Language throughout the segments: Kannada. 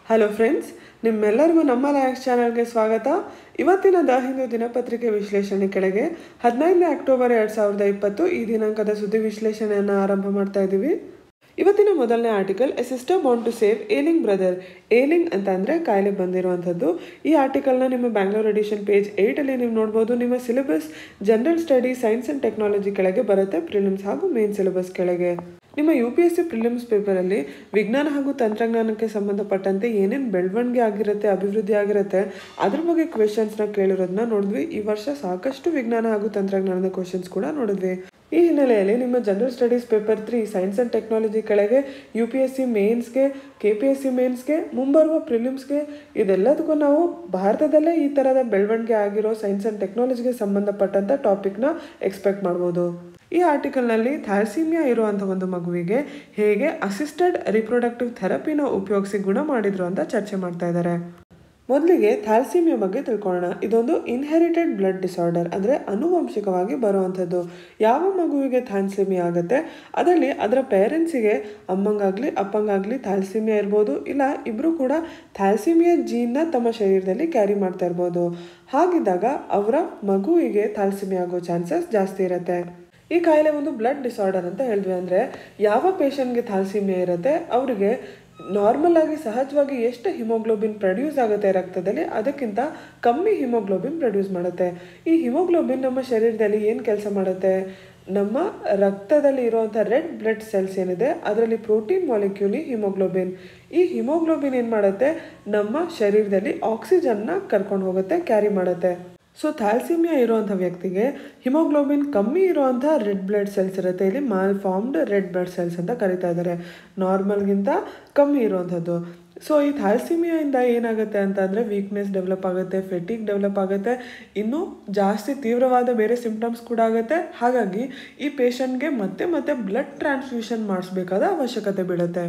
ಹಲೋ ಫ್ರೆಂಡ್ಸ್ ನಿಮ್ಮೆಲ್ಲರಿಗೂ ನಮ್ಮ ಲಯಕ್ಸ್ ಚಾನಲ್ಗೆ ಸ್ವಾಗತ ಇವತ್ತಿನ ದ ಹಿಂದೂ ದಿನಪತ್ರಿಕೆ ವಿಶ್ಲೇಷಣೆ ಕೆಳಗೆ ಹದಿನೈದನೇ ಅಕ್ಟೋಬರ್ ಎರಡು ಸಾವಿರದ ಇಪ್ಪತ್ತು ಈ ದಿನಾಂಕದ ಸುದ್ದಿ ವಿಶ್ಲೇಷಣೆಯನ್ನು ಆರಂಭ ಮಾಡ್ತಾ ಇದ್ದೀವಿ ಇವತ್ತಿನ ಮೊದಲನೇ article a sister bond to save ailing brother ailing ಅಂತ ಅಂದರೆ ಕಾಯಿಲೆ ಬಂದಿರುವಂಥದ್ದು ಈ ಆರ್ಟಿಕಲ್ನ ನಿಮ್ಮ ಬ್ಯಾಂಗ್ಳೂರ್ ಎಡಿಷನ್ ಪೇಜ್ ಏಯ್ಟಲ್ಲಿ ನೀವು ನೋಡ್ಬೋದು ನಿಮ್ಮ syllabus general study science and technology ಕೆಳಗೆ ಬರುತ್ತೆ ಪ್ರಿಲಿಮ್ಸ್ ಹಾಗೂ ಮೇನ್ ಸಿಲೆಬಸ್ ಕೆಳಗೆ ನಿಮ್ಮ U P S C prelims ಪೇಪರಲ್ಲಿ ವಿಜ್ಞಾನ ಹಾಗೂ ತಂತ್ರಜ್ಞಾನಕ್ಕೆ ಸಂಬಂಧಪಟ್ಟಂತೆ ಏನೇನು ಬೆಳವಣಿಗೆ ಆಗಿರುತ್ತೆ ಅಭಿವೃದ್ಧಿ ಆಗಿರುತ್ತೆ ಅದ್ರ ಬಗ್ಗೆ ಕ್ವೆಶನ್ಸ್ನ ಕೇಳಿರೋದನ್ನ ನೋಡಿದ್ವಿ ಈ ವರ್ಷ ಸಾಕಷ್ಟು ವಿಜ್ಞಾನ ಹಾಗೂ ತಂತ್ರಜ್ಞಾನದ ಕ್ವೆಶನ್ಸ್ ಕೂಡ ನೋಡಿದ್ವಿ ಈ ಹಿನ್ನೆಲೆಯಲ್ಲಿ ನಿಮ್ಮ general studies paper three science and technology ಕೆಳಗೆ ಯು ಪಿ ಎಸ್ ಸಿ ಮೇನ್ಸ್ಗೆ ಕೆ ಪಿ ಎಸ್ ಸಿ ಮೇನ್ಸ್ಗೆ ಮುಂಬರುವ ಪ್ರಿಲಿಮ್ಸ್ಗೆ ಇದೆಲ್ಲದಕ್ಕೂ ನಾವು ಭಾರತದಲ್ಲೇ ಈ ಥರದ ಬೆಳವಣಿಗೆ ಆಗಿರೋ ಸೈನ್ಸ್ ಆ್ಯಂಡ್ ಟೆಕ್ನಾಲಜಿಗೆ ಸಂಬಂಧಪಟ್ಟಂಥ ಟಾಪಿಕ್ನ ಎಕ್ಸ್ಪೆಕ್ಟ್ ಮಾಡ್ಬೋದು ಈ ಆರ್ಟಿಕಲ್ನಲ್ಲಿ ಥ್ಯಾಲ್ಸಿಮಿಯಾ ಇರುವಂಥ ಒಂದು ಮಗುವಿಗೆ ಹೇಗೆ ಅಸಿಸ್ಟೆಡ್ ರಿಪ್ರೊಡಕ್ಟಿವ್ ಥೆರಪಿನ ಉಪಯೋಗಿಸಿ ಗುಣ ಮಾಡಿದ್ರು ಅಂತ ಚರ್ಚೆ ಮಾಡ್ತಾ ಇದ್ದಾರೆ ಮೊದಲಿಗೆ ಥ್ಯಾಲ್ಸಿಮಿಯಾ ಬಗ್ಗೆ ತಿಳ್ಕೊಳ್ಳೋಣ ಇದೊಂದು ಇನ್ಹೆರಿಟೆಡ್ ಬ್ಲಡ್ ಡಿಸಾರ್ಡರ್ ಅಂದರೆ ಅನುವಂಶಿಕವಾಗಿ ಬರುವಂಥದ್ದು ಯಾವ ಮಗುವಿಗೆ ಥ್ಯಾಲ್ಸಿಮಿಯಾ ಆಗುತ್ತೆ ಅದರಲ್ಲಿ ಅದರ ಪೇರೆಂಟ್ಸಿಗೆ ಅಮ್ಮಂಗಾಗಲಿ ಅಪ್ಪಂಗಾಗಲಿ ಥ್ಯಾಲ್ಸಿಮಿಯಾ ಇರ್ಬೋದು ಇಲ್ಲ ಇಬ್ಬರು ಕೂಡ ಥ್ಯಾಲ್ಸಿಮಿಯಾ ಜೀನ್ನ ತಮ್ಮ ಶರೀರದಲ್ಲಿ ಕ್ಯಾರಿ ಮಾಡ್ತಾ ಇರ್ಬೋದು ಹಾಗಿದ್ದಾಗ ಅವರ ಮಗುವಿಗೆ ಥ್ಯಾಲ್ಸಿಮಿಯಾ ಆಗೋ ಚಾನ್ಸಸ್ ಜಾಸ್ತಿ ಇರುತ್ತೆ ಈ ಕಾಯಿಲೆ ಒಂದು ಬ್ಲಡ್ ಡಿಸಾರ್ಡರ್ ಅಂತ ಹೇಳಿದ್ವಿ ಅಂದರೆ ಯಾವ ಪೇಷಂಟ್ಗೆ ಥಾಲ್ಸಿಮಿಯಾ ಇರುತ್ತೆ ಅವರಿಗೆ ನಾರ್ಮಲ್ ಆಗಿ ಸಹಜವಾಗಿ ಎಷ್ಟು ಹಿಮೋಗ್ಲೋಬಿನ್ ಪ್ರೊಡ್ಯೂಸ್ ಆಗುತ್ತೆ ರಕ್ತದಲ್ಲಿ ಅದಕ್ಕಿಂತ ಕಮ್ಮಿ ಹಿಮೋಗ್ಲೋಬಿನ್ ಪ್ರೊಡ್ಯೂಸ್ ಮಾಡುತ್ತೆ ಈ ಹಿಮೋಗ್ಲೋಬಿನ್ ನಮ್ಮ ಶರೀರದಲ್ಲಿ ಏನು ಕೆಲಸ ಮಾಡುತ್ತೆ ನಮ್ಮ ರಕ್ತದಲ್ಲಿ ಇರುವಂಥ ರೆಡ್ ಬ್ಲಡ್ ಸೆಲ್ಸ್ ಏನಿದೆ ಅದರಲ್ಲಿ ಪ್ರೋಟೀನ್ ಮಾಲಿಕ್ಯೂಲಿ ಹಿಮೋಗ್ಲೋಬಿನ್ ಈ ಹಿಮೋಗ್ಲೋಬಿನ್ ಏನು ಮಾಡುತ್ತೆ ನಮ್ಮ ಶರೀರದಲ್ಲಿ ಆಕ್ಸಿಜನ್ನ ಕರ್ಕೊಂಡು ಹೋಗುತ್ತೆ ಕ್ಯಾರಿ ಮಾಡುತ್ತೆ ಸೊ ಥ್ಯಾಲ್ಸಿಮಿಯಾ ಇರುವಂಥ ವ್ಯಕ್ತಿಗೆ ಹಿಮೋಗ್ಲೋಬಿನ್ ಕಮ್ಮಿ ಇರುವಂಥ ರೆಡ್ ಬ್ಲಡ್ ಸೆಲ್ಸ್ ಇರುತ್ತೆ ಇಲ್ಲಿ malformed red blood cells ಅಂತ ಕರಿತಾ ಇದ್ದಾರೆ ನಾರ್ಮಲ್ಗಿಂತ ಕಮ್ಮಿ ಇರುವಂಥದ್ದು ಸೊ ಈ ಥ್ಯಾಲ್ಸಿಮಿಯಾಯಿಂದ ಏನಾಗುತ್ತೆ ಅಂತಂದರೆ ವೀಕ್ನೆಸ್ ಡೆವಲಪ್ ಆಗುತ್ತೆ ಫೆಟಿಕ್ ಡೆವಲಪ್ ಆಗುತ್ತೆ ಇನ್ನೂ ಜಾಸ್ತಿ ತೀವ್ರವಾದ ಬೇರೆ ಸಿಂಪ್ಟಮ್ಸ್ ಕೂಡ ಆಗುತ್ತೆ ಹಾಗಾಗಿ ಈ ಪೇಷಂಟ್ಗೆ ಮತ್ತೆ ಮತ್ತೆ ಬ್ಲಡ್ ಟ್ರಾನ್ಸ್ಫ್ಯೂಷನ್ ಮಾಡಿಸ್ಬೇಕಾದ ಅವಶ್ಯಕತೆ ಬೀಳುತ್ತೆ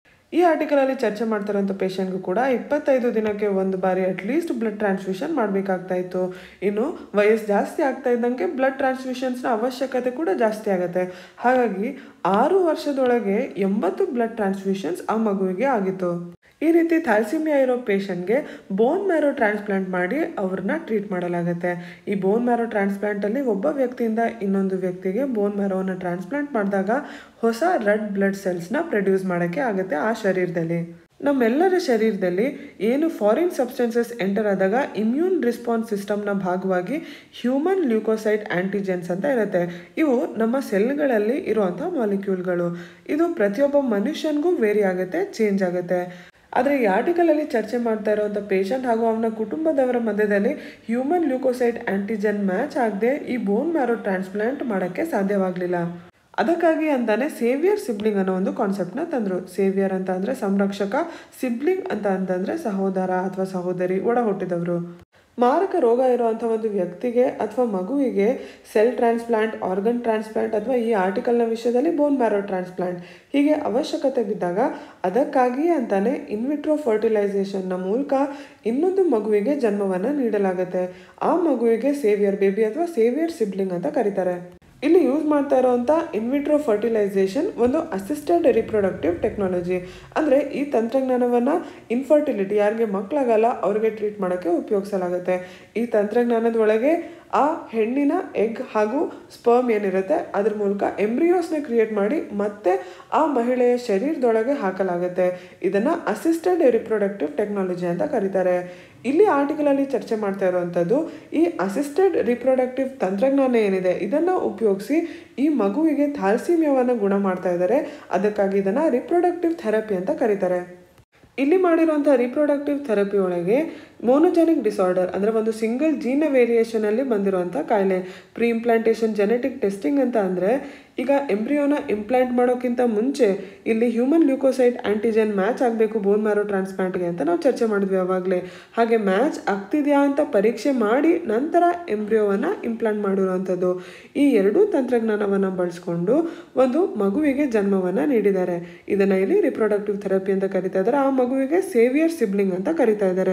ಈ ಆರ್ಟಿಕಲಲ್ಲಿ ಚರ್ಚೆ ಮಾಡ್ತಿರೋಂಥ ಪೇಷಂಟ್ಗೂ ಕೂಡ ಇಪ್ಪತ್ತೈದು ದಿನಕ್ಕೆ ಒಂದು ಬಾರಿ ಅಟ್ಲೀಸ್ಟ್ ಬ್ಲಡ್ ಟ್ರಾನ್ಸ್ಫ್ಯೂಷನ್ ಮಾಡಬೇಕಾಗ್ತಾ ಇತ್ತು ಇನ್ನು ವಯಸ್ಸು ಜಾಸ್ತಿ ಆಗ್ತಾ ಇದ್ದಂಗೆ ಬ್ಲಡ್ ಟ್ರಾನ್ಸ್ಫ್ಯೂಷನ್ಸ್ನ ಅವಶ್ಯಕತೆ ಕೂಡ ಜಾಸ್ತಿ ಆಗುತ್ತೆ ಹಾಗಾಗಿ ಆರು ವರ್ಷದೊಳಗೆ ಎಂಬತ್ತು ಬ್ಲಡ್ ಟ್ರಾನ್ಸ್ಫ್ಯೂಷನ್ಸ್ ಆ ಮಗುವಿಗೆ ಆಗಿತ್ತು ಈ ರೀತಿ ಥ್ಯಾಲ್ಸಿಮಿಯಾ ಇರೋ ಪೇಷಂಟ್ಗೆ ಬೋನ್ ಮ್ಯಾರೋ ಟ್ರಾನ್ಸ್ಪ್ಲಾಂಟ್ ಮಾಡಿ ಅವ್ರನ್ನ ಟ್ರೀಟ್ ಮಾಡಲಾಗುತ್ತೆ ಈ ಬೋನ್ ಮ್ಯಾರೋ ಟ್ರಾನ್ಸ್ಪ್ಲಾಂಟಲ್ಲಿ ಒಬ್ಬ ವ್ಯಕ್ತಿಯಿಂದ ಇನ್ನೊಂದು ವ್ಯಕ್ತಿಗೆ ಬೋನ್ ಮ್ಯಾರೋವನ್ನು ಟ್ರಾನ್ಸ್ಪ್ಲಾಂಟ್ ಮಾಡಿದಾಗ ಹೊಸ ರೆಡ್ ಬ್ಲಡ್ ಸೆಲ್ಸ್ನ ಪ್ರೊಡ್ಯೂಸ್ ಮಾಡೋಕ್ಕೆ ಆಗುತ್ತೆ ಆ ಶರೀರದಲ್ಲಿ ನಮ್ಮೆಲ್ಲರ ಶರೀರದಲ್ಲಿ ಏನು ಫಾರಿನ್ ಸಬ್ಸ್ಟೆನ್ಸಸ್ ಎಂಟರ್ ಆದಾಗ ಇಮ್ಯೂನ್ ರಿಸ್ಪಾನ್ಸ್ ಸಿಸ್ಟಮ್ನ ಭಾಗವಾಗಿ ಹ್ಯೂಮನ್ ಲ್ಯೂಕೋಸೈಟ್ ಆಂಟಿಜೆನ್ಸ್ ಅಂತ ಇರುತ್ತೆ ಇವು ನಮ್ಮ ಸೆಲ್ಗಳಲ್ಲಿ ಇರುವಂಥ ಮಾಲಿಕ್ಯೂಲ್ಗಳು ಇದು ಪ್ರತಿಯೊಬ್ಬ ಮನುಷ್ಯನಿಗೂ ವೇರಿ ಆಗುತ್ತೆ ಚೇಂಜ್ ಆಗುತ್ತೆ ಆದರೆ ಈ ಆರ್ಟಿಕಲಲ್ಲಿ ಚರ್ಚೆ ಮಾಡ್ತಾ ಇರುವಂಥ ಪೇಷಂಟ್ ಹಾಗೂ ಅವನ ಕುಟುಂಬದವರ ಮಧ್ಯದಲ್ಲಿ ಹ್ಯೂಮನ್ ಲ್ಯೂಕೋಸೈಟ್ ಆಂಟಿಜೆನ್ ಮ್ಯಾಚ್ ಆಗದೆ ಈ ಬೋನ್ ಮ್ಯಾರೋ ಟ್ರಾನ್ಸ್ಪ್ಲಾಂಟ್ ಮಾಡೋಕ್ಕೆ ಸಾಧ್ಯವಾಗಲಿಲ್ಲ ಅದಕ್ಕಾಗಿ ಅಂತಾನೆ ಸೇವಿಯರ್ ಸಿಬ್ಲಿಂಗ್ ಅನ್ನೋ ಒಂದು ಕಾನ್ಸೆಪ್ಟ್ನ ತಂದರು ಸೇವಿಯರ್ ಅಂತ ಅಂದರೆ ಸಂರಕ್ಷಕ ಸಿಬ್ಲಿಂಗ್ ಅಂತ ಅಂತಂದರೆ ಸಹೋದರ ಅಥವಾ ಸಹೋದರಿ ಒಡ ಹುಟ್ಟಿದವರು ಮಾರಕ ರೋಗ ಇರುವಂಥ ಒಂದು ವ್ಯಕ್ತಿಗೆ ಅಥವಾ ಮಗುವಿಗೆ ಸೆಲ್ ಟ್ರಾನ್ಸ್ಪ್ಲಾಂಟ್ ಆರ್ಗನ್ ಟ್ರಾನ್ಸ್ಪ್ಲಾಂಟ್ ಅಥವಾ ಈ ಆರ್ಟಿಕಲ್ನ ವಿಷಯದಲ್ಲಿ ಬೋನ್ ಮ್ಯಾರೋ ಟ್ರಾನ್ಸ್ಪ್ಲಾಂಟ್ ಹೀಗೆ ಅವಶ್ಯಕತೆ ಬಿದ್ದಾಗ ಅದಕ್ಕಾಗಿಯೇ ಅಂತಾನೆ ಇನ್ವಿಟ್ರೋ ಫರ್ಟಿಲೈಸೇಷನ್ನ ಮೂಲಕ ಇನ್ನೊಂದು ಮಗುವಿಗೆ ಜನ್ಮವನ್ನು ನೀಡಲಾಗುತ್ತೆ ಆ ಮಗುವಿಗೆ ಸೇವಿಯರ್ ಬೇಬಿ ಅಥವಾ ಸೇವಿಯರ್ ಸಿಬ್ಲಿಂಗ್ ಅಂತ ಕರೀತಾರೆ ಇಲ್ಲಿ ಯೂಸ್ ಮಾಡ್ತಾ ಇರೋವಂಥ ಇನ್ವಿಟ್ರೋ ಫರ್ಟಿಲೈಸೇಷನ್ ಒಂದು ಅಸಿಸ್ಟೆಡ್ ರಿಪ್ರೊಡಕ್ಟಿವ್ ಟೆಕ್ನಾಲಜಿ ಅಂದರೆ ಈ ತಂತ್ರಜ್ಞಾನವನ್ನು ಇನ್ಫರ್ಟಿಲಿಟಿ ಯಾರಿಗೆ ಮಕ್ಕಳಾಗಲ್ಲ ಅವ್ರಿಗೆ ಟ್ರೀಟ್ ಮಾಡೋಕ್ಕೆ ಉಪಯೋಗಿಸಲಾಗುತ್ತೆ ಈ ತಂತ್ರಜ್ಞಾನದೊಳಗೆ ಆ ಹೆಣ್ಣಿನ ಎಗ್ ಹಾಗೂ ಸ್ಪರ್ಮ್ ಏನಿರುತ್ತೆ ಅದ್ರ ಮೂಲಕ ಎಂಬ್ರಿಯೋಸ್ನ ಕ್ರಿಯೇಟ್ ಮಾಡಿ ಮತ್ತೆ ಆ ಮಹಿಳೆಯ ಶರೀರದೊಳಗೆ ಹಾಕಲಾಗುತ್ತೆ ಇದನ್ನು ಅಸಿಸ್ಟೆಡ್ ರಿಪ್ರೊಡಕ್ಟಿವ್ ಟೆಕ್ನಾಲಜಿ ಅಂತ ಕರೀತಾರೆ ಇಲ್ಲಿ ಆರ್ಟಿಕಲಲ್ಲಿ ಚರ್ಚೆ ಮಾಡ್ತಾ ಇರುವಂಥದ್ದು ಈ ಅಸಿಸ್ಟೆಡ್ ರಿಪ್ರೊಡಕ್ಟಿವ್ ತಂತ್ರಜ್ಞಾನ ಏನಿದೆ ಇದನ್ನು ಉಪಯೋಗಿಸಿ ಈ ಮಗುವಿಗೆ ಥಾಲ್ಸಿಮಿಯವನ್ನು ಗುಣ ಮಾಡ್ತಾ ಇದ್ದಾರೆ ಅದಕ್ಕಾಗಿ ಇದನ್ನು ರಿಪ್ರೊಡಕ್ಟಿವ್ ಥೆರಪಿ ಅಂತ ಕರೀತಾರೆ ಇಲ್ಲಿ ಮಾಡಿರುವಂಥ ರಿಪ್ರೊಡಕ್ಟಿವ್ ಥೆರಪಿ ಒಳಗೆ ಮೋನೋಜೆನಿಕ್ ಡಿಸಾರ್ಡರ್ ಅಂದರೆ ಒಂದು ಸಿಂಗಲ್ ಜೀನ ವೇರಿಯೇಷನಲ್ಲಿ ಬಂದಿರುವಂಥ ಕಾಯಿಲೆ ಪ್ರೀ ಇಂಪ್ಲಾಂಟೇಷನ್ ಜೆನೆಟಿಕ್ ಟೆಸ್ಟಿಂಗ್ ಅಂತ ಅಂದರೆ ಈಗ ಎಂಬ್ರಿಯೋನ ಇಂಪ್ಲಾಂಟ್ ಮಾಡೋಕ್ಕಿಂತ ಮುಂಚೆ ಇಲ್ಲಿ ಹ್ಯೂಮನ್ ಲ್ಯೂಕೋಸೈಟ್ ಆಂಟಿಜೆನ್ ಮ್ಯಾಚ್ ಆಗಬೇಕು ಬೋನ್ ಮ್ಯಾರೋ ಟ್ರಾನ್ಸ್ಪ್ಲಾಂಟ್ಗೆ ಅಂತ ನಾವು ಚರ್ಚೆ ಮಾಡಿದ್ವಿ ಅವಾಗಲೇ ಹಾಗೆ ಮ್ಯಾಚ್ ಆಗ್ತಿದೆಯಾ ಅಂತ ಪರೀಕ್ಷೆ ಮಾಡಿ ನಂತರ ಎಂಬ್ರಿಯೋವನ್ನು ಇಂಪ್ಲಾಂಟ್ ಮಾಡಿರುವಂಥದ್ದು ಈ ಎರಡೂ ತಂತ್ರಜ್ಞಾನವನ್ನು ಬಳಸ್ಕೊಂಡು ಒಂದು ಮಗುವಿಗೆ ಜನ್ಮವನ್ನು ನೀಡಿದ್ದಾರೆ ಇದನ್ನು ಇಲ್ಲಿ ರಿಪ್ರೊಡಕ್ಟಿವ್ ಥೆರಪಿ ಅಂತ ಕರಿತಾ ಇದ್ದಾರೆ ಆ ಮಗುವಿಗೆ ಸೇವಿಯರ್ ಸಿಬ್ಲಿಂಗ್ ಅಂತ ಕರಿತಾ ಇದ್ದಾರೆ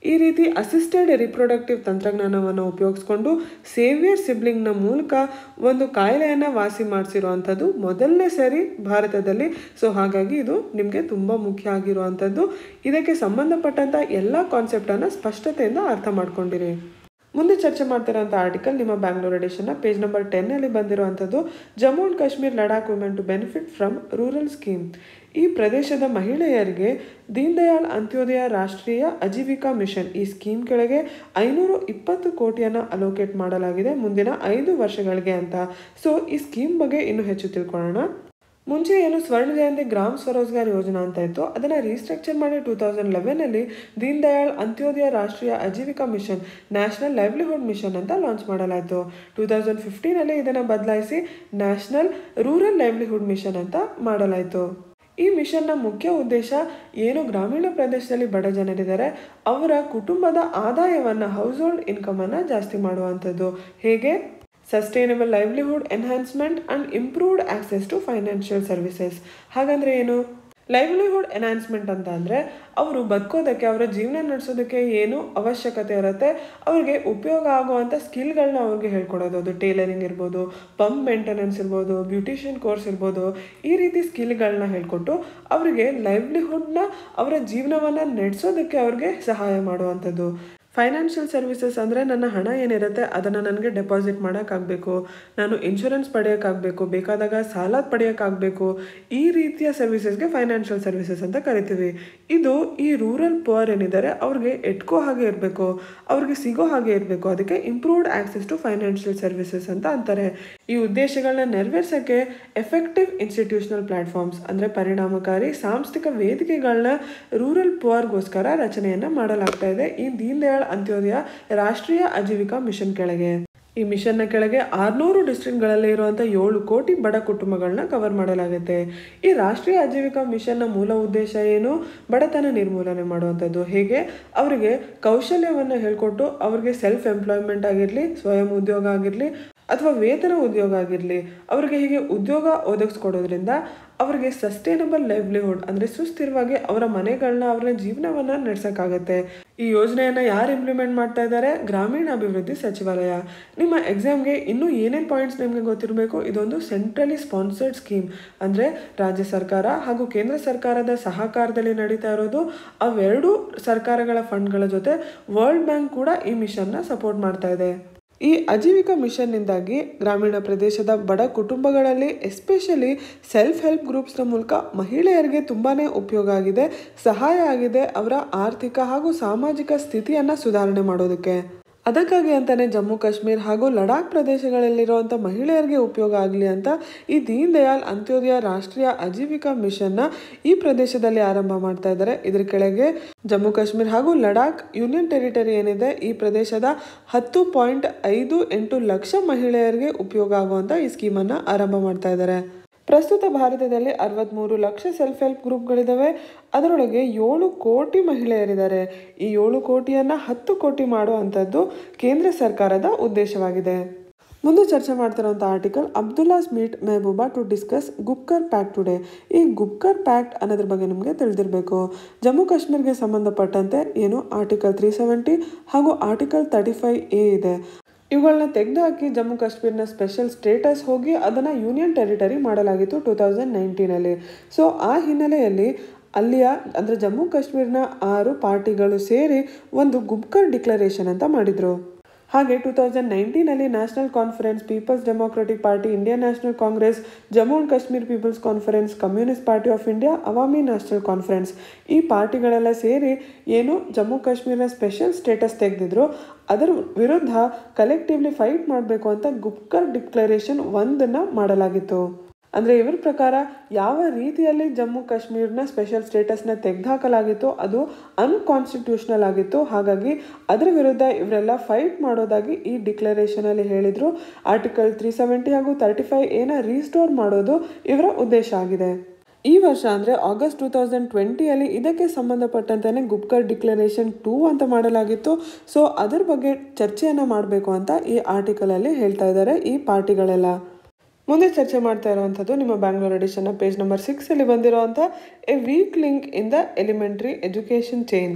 ಈ ರೀತಿ ಅಸಿಸ್ಟೆಡ್ ರಿಪ್ರೊಡಕ್ಟಿವ್ ತಂತ್ರಜ್ಞಾನವನ್ನು ಉಪಯೋಗಿಸ್ಕೊಂಡು ಸೇವಿಯರ್ ಸಿಬ್ಲಿಂಗ್ನ ಮೂಲಕ ಒಂದು ಕಾಯಿಲೆಯನ್ನು ವಾಸಿ ಮಾಡಿಸಿರುವಂಥದ್ದು ಮೊದಲನೇ ಸರಿ ಭಾರತದಲ್ಲಿ ಸೊ ಹಾಗಾಗಿ ಇದು ನಿಮಗೆ ತುಂಬ ಮುಖ್ಯ ಆಗಿರುವಂಥದ್ದು ಇದಕ್ಕೆ ಸಂಬಂಧಪಟ್ಟಂಥ ಎಲ್ಲ ಕಾನ್ಸೆಪ್ಟನ್ನು ಸ್ಪಷ್ಟತೆಯಿಂದ ಅರ್ಥ ಮಾಡ್ಕೊಂಡಿರಿ ಮುಂದೆ ಚರ್ಚೆ ಮಾಡ್ತಿರೋಂಥ ಆರ್ಟಿಕಲ್ ನಿಮ್ಮ ಬ್ಯಾಂಗ್ಳೂರ್ ಎಡಿಷನ್ನ ಪೇಜ್ ನಂಬರ್ ಟೆನ್ನಲ್ಲಿ ಬಂದಿರುವಂಥದ್ದು Jammu and Kashmir Ladakh women to benefit from rural scheme ಈ ಪ್ರದೇಶದ ಮಹಿಳೆಯರಿಗೆ ದೀನ್ ದಯಾಳ್ ಅಂತ್ಯೋದಯ ರಾಷ್ಟ್ರೀಯ ಅಜೀವಿಕಾ ಮಿಷನ್ ಈ ಸ್ಕೀಮ್ ಕೆಳಗೆ ಐನೂರು ಇಪ್ಪತ್ತು ಕೋಟಿಯನ್ನು ಅಲೋಕೇಟ್ ಮಾಡಲಾಗಿದೆ ಮುಂದಿನ ಐದು ವರ್ಷಗಳಿಗೆ ಅಂತ ಸೊ ಈ ಸ್ಕೀಮ್ ಬಗ್ಗೆ ಇನ್ನೂ ಹೆಚ್ಚು ತಿಳ್ಕೊಳ್ಳೋಣ ಮುಂಚೆ ಏನು ಸ್ವರ್ಣ ಜಯಂತಿ ಗ್ರಾಮ್ ಸ್ವರೋಜ್ಗಾರ್ ಯೋಜನಾ ಅಂತ ಇತ್ತು ಅದನ್ನು ರೀಸ್ಟ್ರಕ್ಚರ್ ಮಾಡಿ ಟೂ ತೌಸಂಡ್ ಲೆವೆನಲ್ಲಿ Deen Dayal Antyodaya Rashtriya Ajeevika mission national livelihood mission ಅಂತ ಲಾಂಚ್ ಮಾಡಲಾಯಿತು ಟೂ ತೌಸಂಡ್ ಫಿಫ್ಟೀನಲ್ಲಿ ಇದನ್ನು ಬದಲಾಯಿಸಿ ನ್ಯಾಷನಲ್ ರೂರಲ್ ಲೈವ್ಲಿಹುಡ್ ಮಿಷನ್ ಅಂತ ಮಾಡಲಾಯಿತು ಈ ಮಿಷನ್ನ ಮುಖ್ಯ ಉದ್ದೇಶ ಏನು ಗ್ರಾಮೀಣ ಪ್ರದೇಶದಲ್ಲಿ ಬಡ ಜನರಿದ್ದಾರೆ ಅವರ ಕುಟುಂಬದ ಆದಾಯವನ್ನು ಹೌಸ್ ಹೋಲ್ಡ್ ಇನ್ಕಮನ್ನು ಜಾಸ್ತಿ ಮಾಡುವಂಥದ್ದು ಹೇಗೆ sustainable livelihood enhancement and improved access to financial services ಹಾಗಂದ್ರೆ ಏನು ಲೈವ್ಲಿಹುಡ್ ಎನ್ಹಾನ್ಸ್ಮೆಂಟ್ ಅಂತ ಅಂದರೆ ಅವರು ಬದುಕೋದಕ್ಕೆ ಅವರ ಜೀವನ ನಡೆಸೋದಕ್ಕೆ ಏನು ಅವಶ್ಯಕತೆ ಇರುತ್ತೆ ಅವ್ರಿಗೆ ಉಪಯೋಗ ಆಗುವಂಥ ಸ್ಕಿಲ್ಗಳನ್ನ ಅವ್ರಿಗೆ ಹೇಳ್ಕೊಡೋದು ಅದು ಟೇಲರಿಂಗ್ ಇರ್ಬೋದು ಪಂಪ್ ಮೇಂಟೆನೆನ್ಸ್ ಇರ್ಬೋದು ಬ್ಯೂಟಿಷಿಯನ್ ಕೋರ್ಸ್ ಇರ್ಬೋದು ಈ ರೀತಿ ಸ್ಕಿಲ್ಗಳನ್ನ ಹೇಳ್ಕೊಟ್ಟು ಅವರಿಗೆ ಲೈವ್ಲಿಹುಡ್ನ ಅವರ ಜೀವನವನ್ನು ನಡೆಸೋದಕ್ಕೆ ಅವ್ರಿಗೆ ಸಹಾಯ ಮಾಡುವಂಥದ್ದು ಫೈನಾನ್ಷಿಯಲ್ ಸರ್ವಿಸಸ್ ಅಂದರೆ ನನ್ನ ಹಣ ಏನಿರುತ್ತೆ ಅದನ್ನು ನನಗೆ ಡೆಪಾಸಿಟ್ ಮಾಡೋಕ್ಕಾಗಬೇಕು ನಾನು ಇನ್ಶೂರೆನ್ಸ್ ಪಡೆಯೋಕ್ಕಾಗಬೇಕು ಬೇಕಾದಾಗ ಸಾಲ ಪಡೆಯೋಕ್ಕಾಗಬೇಕು ಈ ರೀತಿಯ ಸರ್ವಿಸಸ್ಗೆ ಫೈನಾನ್ಷಿಯಲ್ ಸರ್ವಿಸಸ್ ಅಂತ ಕರಿತೀವಿ ಇದು ಈ ರೂರಲ್ ಪುವರ್ ಏನಿದ್ದಾರೆ ಅವ್ರಿಗೆ ಎಟ್ಕೋ ಹಾಗೆ ಇರಬೇಕು ಅವ್ರಿಗೆ ಸಿಗೋ ಹಾಗೆ ಇರಬೇಕು ಅದಕ್ಕೆ improved access to financial services ಅಂತ ಅಂತಾರೆ ಈ ಉದ್ದೇಶಗಳನ್ನ ನೆರವೇರ್ಸೋಕ್ಕೆ ಎಫೆಕ್ಟಿವ್ ಇನ್ಸ್ಟಿಟ್ಯೂಷನಲ್ ಪ್ಲಾಟ್ಫಾರ್ಮ್ಸ್ ಅಂದರೆ ಪರಿಣಾಮಕಾರಿ ಸಾಂಸ್ಥಿಕ ವೇದಿಕೆಗಳನ್ನ ರೂರಲ್ ಪುವರ್ಗೋಸ್ಕರ ರಚನೆಯನ್ನು ಮಾಡಲಾಗ್ತಾ ಇದೆ ಈ ದೀನ್ ದಯಾಳ್ ಅಂತ್ಯೋದಯ ರಾಷ್ಟ್ರೀಯ ಅಜೀವಿಕಾ ಮಿಷನ್ ಕೆಳಗೆ ಈ ಮಿಷನ್ನ ಕೆಳಗೆ ಆರ್ನೂರು ಡಿಸ್ಟ್ರಿಕ್ಟ್ಗಳಲ್ಲಿ ಇರುವಂಥ ಏಳು ಕೋಟಿ ಬಡ ಕುಟುಂಬಗಳನ್ನ ಕವರ್ ಮಾಡಲಾಗುತ್ತೆ ಈ ರಾಷ್ಟ್ರೀಯ ಆಜೀವಿಕಾ ಮಿಷನ್ನ ಮೂಲ ಉದ್ದೇಶ ಏನು ಬಡತನ ನಿರ್ಮೂಲನೆ ಮಾಡುವಂಥದ್ದು ಹೇಗೆ ಅವರಿಗೆ ಕೌಶಲ್ಯವನ್ನು ಹೇಳ್ಕೊಟ್ಟು ಅವ್ರಿಗೆ ಸೆಲ್ಫ್ ಎಂಪ್ಲಾಯ್ಮೆಂಟ್ ಆಗಿರಲಿ ಸ್ವಯಂ ಉದ್ಯೋಗ ಆಗಿರಲಿ ಅಥವಾ ವೇತನ ಉದ್ಯೋಗ ಆಗಿರಲಿ ಅವರಿಗೆ ಹೀಗೆ ಉದ್ಯೋಗ ಒದಗಿಸ್ಕೊಡೋದ್ರಿಂದ ಅವರಿಗೆ ಸಸ್ಟೈನಬಲ್ ಲೈವ್ಲಿಹುಡ್ ಅಂದರೆ ಸುಸ್ಥಿರವಾಗಿ ಅವರ ಮನೆಗಳನ್ನ ಅವರ ಜೀವನವನ್ನು ನಡೆಸೋಕ್ಕಾಗತ್ತೆ ಈ ಯೋಜನೆಯನ್ನು ಯಾರು ಇಂಪ್ಲಿಮೆಂಟ್ ಮಾಡ್ತಾ ಇದ್ದಾರೆ ಗ್ರಾಮೀಣ ಅಭಿವೃದ್ಧಿ ಸಚಿವಾಲಯ ನಿಮ್ಮ ಎಕ್ಸಾಮ್ಗೆ ಇನ್ನೂ ಏನೇನು ಪಾಯಿಂಟ್ಸ್ ನಿಮಗೆ ಗೊತ್ತಿರಬೇಕು ಇದೊಂದು ಸೆಂಟ್ರಲಿ ಸ್ಪಾನ್ಸರ್ಡ್ ಸ್ಕೀಮ್ ಅಂದರೆ ರಾಜ್ಯ ಸರ್ಕಾರ ಹಾಗೂ ಕೇಂದ್ರ ಸರ್ಕಾರದ ಸಹಕಾರದಲ್ಲಿ ನಡೀತಾ ಇರೋದು ಅವೆರಡೂ ಸರ್ಕಾರಗಳ ಫಂಡ್ಗಳ ಜೊತೆ ವರ್ಲ್ಡ್ ಬ್ಯಾಂಕ್ ಕೂಡ ಈ ಮಿಷನ್ನ ಸಪೋರ್ಟ್ ಮಾಡ್ತಾ ಇದೆ ಈ ಅಜೀವಿಕಾ ಮಿಷನ್ನಿಂದಾಗಿ ಗ್ರಾಮೀಣ ಪ್ರದೇಶದ ಬಡ ಕುಟುಂಬಗಳಲ್ಲಿ ಎಸ್ಪೆಷಲಿ ಸೆಲ್ಫ್ ಹೆಲ್ಪ್ ಗ್ರೂಪ್ಸ್ನ ಮೂಲಕ ಮಹಿಳೆಯರಿಗೆ ತುಂಬಾ ಉಪಯೋಗ ಆಗಿದೆ ಸಹಾಯ ಆಗಿದೆ ಅವರ ಆರ್ಥಿಕ ಹಾಗೂ ಸಾಮಾಜಿಕ ಸ್ಥಿತಿಯನ್ನು ಸುಧಾರಣೆ ಮಾಡೋದಕ್ಕೆ ಅದಕ್ಕಾಗಿ ಅಂತಾನೆ ಜಮ್ಮು ಕಾಶ್ಮೀರ್ ಹಾಗೂ ಲಡಾಖ್ ಪ್ರದೇಶಗಳಲ್ಲಿರುವಂಥ ಮಹಿಳೆಯರಿಗೆ ಉಪಯೋಗ ಆಗಲಿ ಅಂತ ಈ ದೀನ್ ದಯಾಳ್ ಅಂತ್ಯೋದಯ ರಾಷ್ಟ್ರೀಯ ಅಜೀವಿಕಾ ಮಿಷನ್ನ ಈ ಪ್ರದೇಶದಲ್ಲಿ ಆರಂಭ ಮಾಡ್ತಾ ಇದ್ದಾರೆ ಇದ್ರ ಕೆಳಗೆ ಜಮ್ಮು ಕಾಶ್ಮೀರ್ ಹಾಗೂ ಲಡಾಖ್ ಯೂನಿಯನ್ ಟೆರಿಟರಿ ಏನಿದೆ ಈ ಪ್ರದೇಶದ ಹತ್ತು ಪಾಯಿಂಟ್ ಐದು ಎಂಟು ಲಕ್ಷ ಮಹಿಳೆಯರಿಗೆ ಉಪಯೋಗ ಆಗುವಂಥ ಈ ಸ್ಕೀಮನ್ನು ಆರಂಭ ಮಾಡ್ತಾ ಇದ್ದಾರೆ ಪ್ರಸ್ತುತ ಭಾರತದಲ್ಲಿ ಅರವತ್ತ್ಮೂರು ಲಕ್ಷ ಸೆಲ್ಫ್ ಹೆಲ್ಪ್ ಗ್ರೂಪ್ಗಳಿದ್ದಾವೆ ಅದರೊಳಗೆ ಏಳು ಕೋಟಿ ಮಹಿಳೆಯರಿದ್ದಾರೆ ಈ ಏಳು ಕೋಟಿಯನ್ನು ಹತ್ತು ಕೋಟಿ ಮಾಡುವಂಥದ್ದು ಕೇಂದ್ರ ಸರ್ಕಾರದ ಉದ್ದೇಶವಾಗಿದೆ ಮುಂದೆ ಚರ್ಚೆ ಮಾಡ್ತಿರೋಂಥ article Abdullahs meet Mehbooba to discuss Gupkar pact today ಈ ಗುಪ್ಕರ್ ಪ್ಯಾಕ್ಟ್ ಅನ್ನೋದ್ರ ಬಗ್ಗೆ ನಿಮಗೆ ತಿಳಿದಿರಬೇಕು ಜಮ್ಮು ಕಾಶ್ಮೀರ್ಗೆ ಸಂಬಂಧಪಟ್ಟಂತೆ ಏನು ಆರ್ಟಿಕಲ್ ತ್ರೀ ಸೆವೆಂಟಿ ಹಾಗೂ ಆರ್ಟಿಕಲ್ ತರ್ಟಿ ಫೈವ್ ಎ ಇದೆ ಇವುಗಳನ್ನ ತೆಗೆದುಹಾಕಿ ಜಮ್ಮು ಕಾಶ್ಮೀರ್ನ ಸ್ಪೆಷಲ್ ಸ್ಟೇಟಸ್ ಹೋಗಿ ಅದನ್ನು ಯೂನಿಯನ್ ಟೆರಿಟರಿ ಮಾಡಲಾಗಿತ್ತು ಟೂ ತೌಸಂಡ್ ನೈನ್ಟೀನಲ್ಲಿ ಸೊ ಆ ಹಿನ್ನೆಲೆಯಲ್ಲಿ ಅಲ್ಲಿಯ ಅಂದರೆ ಜಮ್ಮು ಕಾಶ್ಮೀರ್ನ ಆರು ಪಾರ್ಟಿಗಳು ಸೇರಿ ಒಂದು ಗುಬ್ಕರ್ ಡಿಕ್ಲರೇಷನ್ ಅಂತ ಮಾಡಿದರು ಹಾಗೆ ಟೂ ತೌಸಂಡ್ ನೈನ್ಟೀನಲ್ಲಿ national conference peoples democratic party Indian national congress Jammu and Kashmir peoples conference communist party of India Awami national conference ಈ ಪಾರ್ಟಿಗಳೆಲ್ಲ ಸೇರಿ ಏನು ಜಮ್ಮು ಕಾಶ್ಮೀರ್ನ ಸ್ಪೆಷಲ್ ಸ್ಟೇಟಸ್ ತೆಗೆದಿದ್ರು ಅದರ ವಿರುದ್ಧ ಕಲೆಕ್ಟಿವ್ಲಿ ಫೈಟ್ ಮಾಡಬೇಕು ಅಂತ ಗುಪ್ಕರ್ ಡಿಕ್ಲರೇಷನ್ ಒಂದನ್ನು ಮಾಡಲಾಗಿತ್ತು ಅಂದರೆ ಇವ್ರ ಪ್ರಕಾರ ಯಾವ ರೀತಿಯಲ್ಲಿ ಜಮ್ಮು ಕಾಶ್ಮೀರ್ನ ಸ್ಪೆಷಲ್ ಸ್ಟೇಟಸ್ನ ತೆಗೆದುಹಾಕಲಾಗಿತ್ತು ಅದು ಅನ್ಕಾನ್ಸ್ಟಿಟ್ಯೂಷನಲ್ ಆಗಿತ್ತು ಹಾಗಾಗಿ ಅದರ ವಿರುದ್ಧ ಇವರೆಲ್ಲ ಫೈಟ್ ಮಾಡೋದಾಗಿ ಈ ಡಿಕ್ಲರೇಷನಲ್ಲಿ ಹೇಳಿದರು ಆರ್ಟಿಕಲ್ ತ್ರೀ ಸೆವೆಂಟಿ ಹಾಗೂ ತರ್ಟಿ ಫೈವ್ ಏನ ರೀಸ್ಟೋರ್ ಮಾಡೋದು ಇವರ ಉದ್ದೇಶ ಆಗಿದೆ ಈ ವರ್ಷ ಅಂದರೆ ಆಗಸ್ಟ್ ಟೂ ತೌಸಂಡ್ ಟ್ವೆಂಟಿಯಲ್ಲಿ ಇದಕ್ಕೆ ಸಂಬಂಧಪಟ್ಟಂತೆ ಗುಪ್ಕರ್ ಡಿಕ್ಲರೇಷನ್ ಟೂ ಅಂತ ಮಾಡಲಾಗಿತ್ತು ಸೊ ಅದ್ರ ಬಗ್ಗೆ ಚರ್ಚೆಯನ್ನು ಮಾಡಬೇಕು ಅಂತ ಈ ಆರ್ಟಿಕಲಲ್ಲಿ ಹೇಳ್ತಾ ಇದ್ದಾರೆ ಈ ಪಾರ್ಟಿಗಳೆಲ್ಲ ಮುಂದೆ ಚರ್ಚೆ ಮಾಡ್ತಾ ಇರುವಂಥದ್ದು ನಿಮ್ಮ ಬ್ಯಾಂಗ್ಳೂರ್ ಎಡಿಷನ್ನ ಪೇಜ್ ನಂಬರ್ ಸಿಕ್ಸಲ್ಲಿ ಬಂದಿರುವಂಥ a weak link in the elementary education chain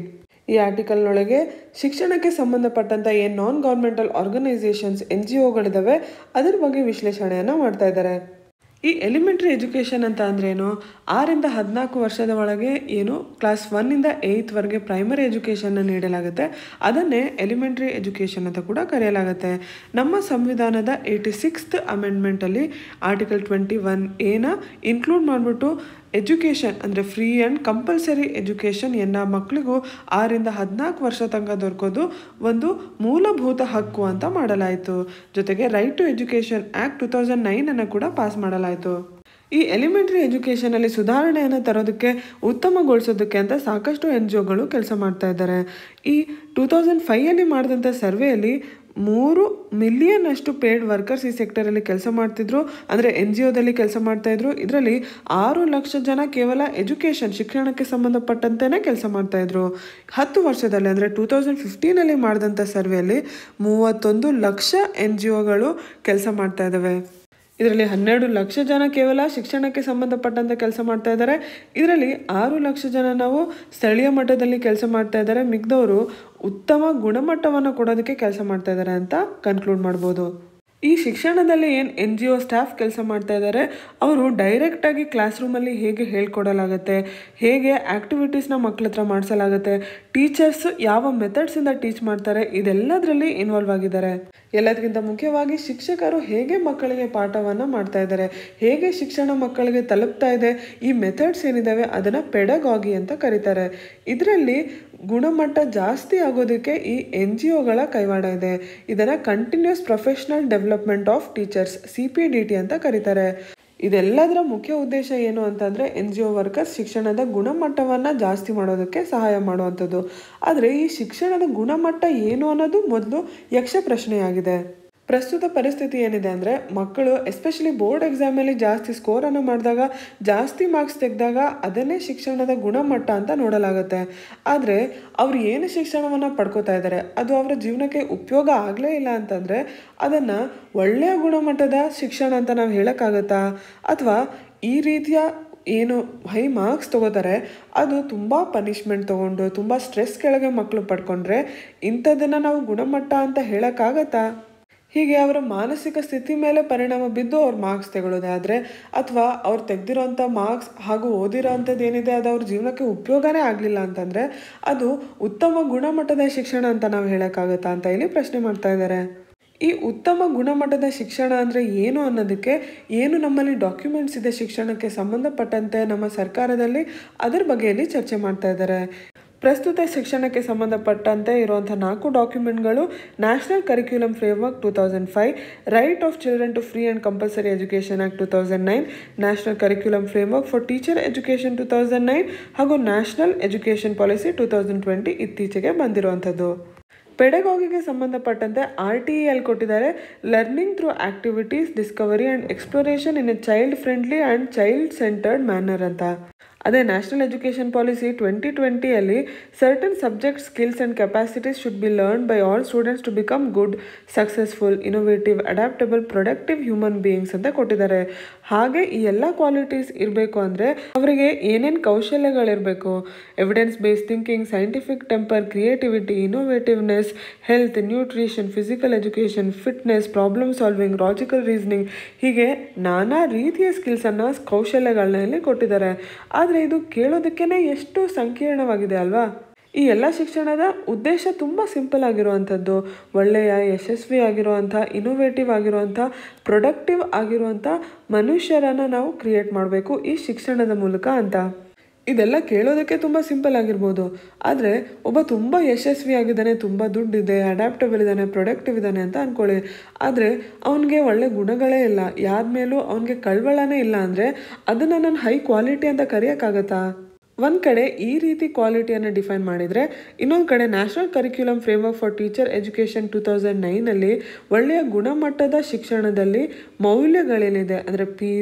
ಈ ಆರ್ಟಿಕಲ್ನೊಳಗೆ ಶಿಕ್ಷಣಕ್ಕೆ ಸಂಬಂಧಪಟ್ಟಂಥ ಏನು non governmental organisations N G ಒಗಳಿದ್ದಾವೆ ಅದ್ರ ಬಗ್ಗೆ ವಿಶ್ಲೇಷಣೆಯನ್ನು ಮಾಡ್ತಾ ಇದ್ದಾರೆ ಈ ಎಲಿಮೆಂಟ್ರಿ ಎಜುಕೇಷನ್ ಅಂತ ಅಂದ್ರೇನು ಆರಿಂದ ಹದಿನಾಲ್ಕು ವರ್ಷದ ಒಳಗೆ ಏನು ಕ್ಲಾಸ್ ಒನ್ನಿಂದ ಏಯ್ತ್ವರೆಗೆ ಪ್ರೈಮರಿ ಎಜುಕೇಷನ್ನ ನೀಡಲಾಗುತ್ತೆ ಅದನ್ನೇ ಎಲಿಮೆಂಟ್ರಿ ಎಜುಕೇಷನ್ ಅಂತ ಕೂಡ ಕರೆಯಲಾಗುತ್ತೆ ನಮ್ಮ ಸಂವಿಧಾನದ ಏಯ್ಟಿ ಸಿಕ್ಸ್ತ್ ಅಮೆಂಡ್ಮೆಂಟಲ್ಲಿ ಆರ್ಟಿಕಲ್ ಟ್ವೆಂಟಿ ಒನ್ ಏನ ಇನ್ಕ್ಲೂಡ್ ಮಾಡಿಬಿಟ್ಟು ಎಜುಕೇಷನ್ ಅಂದರೆ ಫ್ರೀ ಆ್ಯಂಡ್ ಕಂಪಲ್ಸರಿ ಎಜುಕೇಷನ್ ಎಲ್ಲ ಮಕ್ಕಳಿಗೂ ಆರಿಂದ ಹದಿನಾಲ್ಕು ವರ್ಷ ತನಕ ದೊರಕೋದು ಒಂದು ಮೂಲಭೂತ ಹಕ್ಕು ಅಂತ ಮಾಡಲಾಯಿತು ಜೊತೆಗೆ right to education act two thousand ನೈನನ್ನು ಕೂಡ ಪಾಸ್ ಮಾಡಲಾಯಿತು ಈ ಎಲಿಮೆಂಟ್ರಿ ಎಜುಕೇಷನಲ್ಲಿ ಸುಧಾರಣೆಯನ್ನು ತರೋದಕ್ಕೆ ಉತ್ತಮಗೊಳಿಸೋದಕ್ಕೆ ಅಂತ ಸಾಕಷ್ಟು ಎನ್ ಜಿ ಒಗಳು ಕೆಲಸ ಮಾಡ್ತಾ ಇದ್ದಾರೆ ಈ ಟೂ ತೌಸಂಡ್ ಫೈಯಲ್ಲಿ ಮಾಡಿದಂಥ ಸರ್ವೆಯಲ್ಲಿ ಮೂರು ಮಿಲಿಯನ್ ಅಷ್ಟು ಪೇಯ್ಡ್ ವರ್ಕರ್ಸ್ ಈ ಸೆಕ್ಟರಲ್ಲಿ ಕೆಲಸ ಮಾಡ್ತಿದ್ರು ಅಂದರೆ ಎನ್ ಜಿ ಒದಲ್ಲಿ ಕೆಲಸ ಮಾಡ್ತಾ ಇದ್ರು ಇದರಲ್ಲಿ ಆರು ಲಕ್ಷ ಜನ ಕೇವಲ ಎಜುಕೇಷನ್ ಶಿಕ್ಷಣಕ್ಕೆ ಸಂಬಂಧಪಟ್ಟಂತೆಯೇ ಕೆಲಸ ಮಾಡ್ತಾ ಇದ್ರು ಹತ್ತು ವರ್ಷದಲ್ಲಿ ಅಂದರೆ ಟೂ ತೌಸಂಡ್ ಫಿಫ್ಟೀನಲ್ಲಿ ಮಾಡಿದಂಥ ಸರ್ವೆಯಲ್ಲಿ ಮೂವತ್ತೊಂದು ಲಕ್ಷ ಎನ್ ಜಿ ಒಗಳು ಕೆಲಸ ಮಾಡ್ತಾ ಇದ್ದಾವೆ ಇದರಲ್ಲಿ ಹನ್ನೆರಡು ಲಕ್ಷ ಜನ ಕೇವಲ ಶಿಕ್ಷಣಕ್ಕೆ ಸಂಬಂಧಪಟ್ಟಂತೆ ಕೆಲಸ ಮಾಡ್ತಾ ಇದ್ದಾರೆ ಇದರಲ್ಲಿ ಆರು ಲಕ್ಷ ಜನ ನಾವು ಸ್ಥಳೀಯ ಮಟ್ಟದಲ್ಲಿ ಕೆಲಸ ಮಾಡ್ತಾ ಇದ್ದಾರೆ ಮಿಗ್ದವರು ಉತ್ತಮ ಗುಣಮಟ್ಟವನ್ನು ಕೊಡೋದಕ್ಕೆ ಕೆಲಸ ಮಾಡ್ತಾ ಇದ್ದಾರೆ ಅಂತ ಕನ್ಕ್ಲೂಡ್ ಮಾಡ್ಬೋದು ಈ ಶಿಕ್ಷಣದಲ್ಲಿ ಏನು ಎನ್ ಜಿ ಒ ಸ್ಟಾಫ್ ಕೆಲಸ ಮಾಡ್ತಾ ಇದ್ದಾರೆ ಅವರು ಡೈರೆಕ್ಟಾಗಿ ಕ್ಲಾಸ್ ರೂಮಲ್ಲಿ ಹೇಗೆ ಹೇಳ್ಕೊಡಲಾಗುತ್ತೆ ಹೇಗೆ ಆ್ಯಕ್ಟಿವಿಟೀಸ್ನ ಮಕ್ಕಳ ಹತ್ರ ಮಾಡಿಸಲಾಗುತ್ತೆ ಟೀಚರ್ಸ್ ಯಾವ ಮೆಥಡ್ಸಿಂದ ಟೀಚ್ ಮಾಡ್ತಾರೆ ಇದೆಲ್ಲದರಲ್ಲಿ ಇನ್ವಾಲ್ವ್ ಆಗಿದ್ದಾರೆ ಎಲ್ಲದಕ್ಕಿಂತ ಮುಖ್ಯವಾಗಿ ಶಿಕ್ಷಕರು ಹೇಗೆ ಮಕ್ಕಳಿಗೆ ಪಾಠವನ್ನು ಮಾಡ್ತಾ ಇದ್ದಾರೆ ಹೇಗೆ ಶಿಕ್ಷಣ ಮಕ್ಕಳಿಗೆ ತಲುಪ್ತಾ ಇದೆ ಈ ಮೆಥಡ್ಸ್ ಏನಿದ್ದಾವೆ ಅದನ್ನು ಪೆಡಗಾಗಿ ಅಂತ ಕರೀತಾರೆ ಇದರಲ್ಲಿ ಗುಣಮಟ್ಟ ಜಾಸ್ತಿ ಆಗೋದಕ್ಕೆ ಈ ಎನ್ ಜಿ ಒಗಳ ಕೈವಾಡ ಇದೆ ಇದನ್ನು continuous professional development of teachers C P D T ಅಂತ ಕರೀತಾರೆ ಇದೆಲ್ಲದರ ಮುಖ್ಯ ಉದ್ದೇಶ ಏನು ಅಂತಂದರೆ ಎನ್ ಜಿ ಒ ವರ್ಕರ್ಸ್ ಶಿಕ್ಷಣದ ಗುಣಮಟ್ಟವನ್ನು ಜಾಸ್ತಿ ಮಾಡೋದಕ್ಕೆ ಸಹಾಯ ಮಾಡುವಂಥದ್ದು ಆದರೆ ಈ ಶಿಕ್ಷಣದ ಗುಣಮಟ್ಟ ಏನು ಅನ್ನೋದು ಮೊದಲು ಯಕ್ಷ ಪ್ರಶ್ನೆಯಾಗಿದೆ ಪ್ರಸ್ತುತ ಪರಿಸ್ಥಿತಿ ಏನಿದೆ ಅಂದರೆ ಮಕ್ಕಳು ಎಸ್ಪೆಷಲಿ ಬೋರ್ಡ್ ಎಕ್ಸಾಮಲ್ಲಿ ಜಾಸ್ತಿ ಸ್ಕೋರನ್ನು ಮಾಡಿದಾಗ ಜಾಸ್ತಿ ಮಾರ್ಕ್ಸ್ ತೆಗೆದಾಗ ಅದನ್ನೇ ಶಿಕ್ಷಣದ ಗುಣಮಟ್ಟ ಅಂತ ನೋಡಲಾಗುತ್ತೆ ಆದರೆ ಅವರು ಏನು ಶಿಕ್ಷಣವನ್ನು ಪಡ್ಕೋತಾ ಇದ್ದಾರೆ ಅದು ಅವರ ಜೀವನಕ್ಕೆ ಉಪಯೋಗ ಆಗಲೇ ಇಲ್ಲ ಅಂತಂದರೆ ಅದನ್ನು ಒಳ್ಳೆಯ ಗುಣಮಟ್ಟದ ಶಿಕ್ಷಣ ಅಂತ ನಾವು ಹೇಳೋಕ್ಕಾಗತ್ತಾ ಅಥವಾ ಈ ರೀತಿಯ ಏನು ಹೈ ಮಾರ್ಕ್ಸ್ ತೊಗೋತಾರೆ ಅದು ತುಂಬ ಪನಿಷ್ಮೆಂಟ್ ತೊಗೊಂಡು ತುಂಬ ಸ್ಟ್ರೆಸ್ ಕೆಳಗೆ ಮಕ್ಕಳು ಪಡ್ಕೊಂಡ್ರೆ ಇಂಥದ್ದನ್ನು ನಾವು ಗುಣಮಟ್ಟ ಅಂತ ಹೇಳೋಕ್ಕಾಗತ್ತಾ ಹೀಗೆ ಅವರ ಮಾನಸಿಕ ಸ್ಥಿತಿ ಮೇಲೆ ಪರಿಣಾಮ ಬಿದ್ದು ಅವ್ರ ಮಾರ್ಕ್ಸ್ ತಗೊಳ್ಳೋದಾದರೆ ಅಥವಾ ಅವ್ರು ತೆಗೆದಿರೋಂಥ ಮಾರ್ಕ್ಸ್ ಹಾಗೂ ಓದಿರೋ ಅಂಥದ್ದು ಏನಿದೆ ಅದು ಅವ್ರ ಜೀವನಕ್ಕೆ ಉಪಯೋಗನೇ ಆಗಲಿಲ್ಲ ಅಂತಂದರೆ ಅದು ಉತ್ತಮ ಗುಣಮಟ್ಟದ ಶಿಕ್ಷಣ ಅಂತ ನಾವು ಹೇಳೋಕ್ಕಾಗತ್ತಾ ಅಂತ ಇಲ್ಲಿ ಪ್ರಶ್ನೆ ಮಾಡ್ತಾ ಇದ್ದಾರೆ ಈ ಉತ್ತಮ ಗುಣಮಟ್ಟದ ಶಿಕ್ಷಣ ಅಂದರೆ ಏನು ಅನ್ನೋದಕ್ಕೆ ಏನು ನಮ್ಮಲ್ಲಿ ಡಾಕ್ಯುಮೆಂಟ್ಸ್ ಇದೆ ಶಿಕ್ಷಣಕ್ಕೆ ಸಂಬಂಧಪಟ್ಟಂತೆ ನಮ್ಮ ಸರ್ಕಾರದಲ್ಲಿ ಅದರ ಬಗ್ಗೆಯಲ್ಲಿ ಚರ್ಚೆ ಮಾಡ್ತಾ ಇದ್ದಾರೆ ಪ್ರಸ್ತುತ ಶಿಕ್ಷಣಕ್ಕೆ ಸಂಬಂಧಪಟ್ಟಂತೆ ಇರುವಂಥ ನಾಲ್ಕು ಡಾಕ್ಯುಮೆಂಟ್ಗಳು national curriculum framework two thousand five right of children to free and compulsory education act two thousand nine national curriculum framework for teacher education two thousand nine ಹಾಗೂ national education policy two thousand twenty ಇತ್ತೀಚೆಗೆ ಬಂದಿರುವಂಥದ್ದು ಪೆಡಗಾಗಿಗೆ ಸಂಬಂಧಪಟ್ಟಂತೆ ಆರ್ ಟಿ ಎಲ್ ಕೊಟ್ಟಿದ್ದಾರೆ learning through activities discovery and exploration in a child friendly and child centred manner ಅಂತ ಅದೇ ನ್ಯಾಷನಲ್ ಎಜುಕೇಷನ್ ಪಾಲಿಸಿ ಟ್ವೆಂಟಿ ಟ್ವೆಂಟಿಯಲ್ಲಿ certain subject skills and capacities should be learn by all students to become good successful innovative adaptable productive human beings ಅಂತ ಕೊಟ್ಟಿದ್ದಾರೆ ಹಾಗೆ ಈ ಎಲ್ಲ ಕ್ವಾಲಿಟೀಸ್ ಇರಬೇಕು ಅಂದರೆ ಅವರಿಗೆ ಏನೇನು ಕೌಶಲ್ಯಗಳಿರಬೇಕು evidence based thinking scientific temper creativity innovativeness health nutrition physical education fitness problem solving logical reasoning ಹೀಗೆ ನಾನಾ ರೀತಿಯ ಸ್ಕಿಲ್ಸನ್ನು ಕೌಶಲ್ಯಗಳನ್ನ ಇಲ್ಲಿ ಕೊಟ್ಟಿದ್ದಾರೆ ಆದರೆ ಇದು ಕೇಳೋದಕ್ಕೇ ಎಷ್ಟು ಸಂಕೀರ್ಣವಾಗಿದೆ ಅಲ್ವಾ ಈ ಎಲ್ಲ ಶಿಕ್ಷಣದ ಉದ್ದೇಶ ತುಂಬ ಸಿಂಪಲ್ ಆಗಿರುವಂಥದ್ದು ಒಳ್ಳೆಯ ಯಶಸ್ವಿ ಆಗಿರುವಂಥ ಇನೋವೇಟಿವ್ ಆಗಿರುವಂಥ ಪ್ರೊಡಕ್ಟಿವ್ ಆಗಿರುವಂಥ ಮನುಷ್ಯರನ್ನು ನಾವು ಕ್ರಿಯೇಟ್ ಮಾಡಬೇಕು ಈ ಶಿಕ್ಷಣದ ಮೂಲಕ ಅಂತ ಇದೆಲ್ಲ ಕೇಳೋದಕ್ಕೆ ತುಂಬ ಸಿಂಪಲ್ ಆಗಿರ್ಬೋದು ಆದರೆ ಒಬ್ಬ ತುಂಬ ಯಶಸ್ವಿ ಆಗಿದ್ದಾನೆ ತುಂಬ ದುಡ್ಡಿದೆ ಅಡ್ಯಾಪ್ಟಬಲ್ ಇದ್ದಾನೆ ಪ್ರೊಡಕ್ಟಿವ್ ಇದ್ದಾನೆ ಅಂತ ಅಂದ್ಕೊಳ್ಳಿ ಆದರೆ ಅವನಿಗೆ ಒಳ್ಳೆ ಗುಣಗಳೇ ಇಲ್ಲ ಯಾರ ಮೇಲೂ ಅವನಿಗೆ ಕಳ್ವಳನೇ ಇಲ್ಲ ಅಂದರೆ ಅದನ್ನು ನಾನು ಹೈ ಕ್ವಾಲಿಟಿ ಅಂತ ಕರೆಯೋಕ್ಕಾಗತ್ತಾ ಒಂದು ಕಡೆ ಈ ರೀತಿ ಕ್ವಾಲಿಟಿಯನ್ನು ಡಿಫೈನ್ ಮಾಡಿದರೆ ಇನ್ನೊಂದು ಕಡೆ national curriculum framework for teacher education two thousand ನೈನಲ್ಲಿ ಒಳ್ಳೆಯ ಗುಣಮಟ್ಟದ ಶಿಕ್ಷಣದಲ್ಲಿ ಮೌಲ್ಯಗಳೇನಿದೆ ಅಂದರೆ peace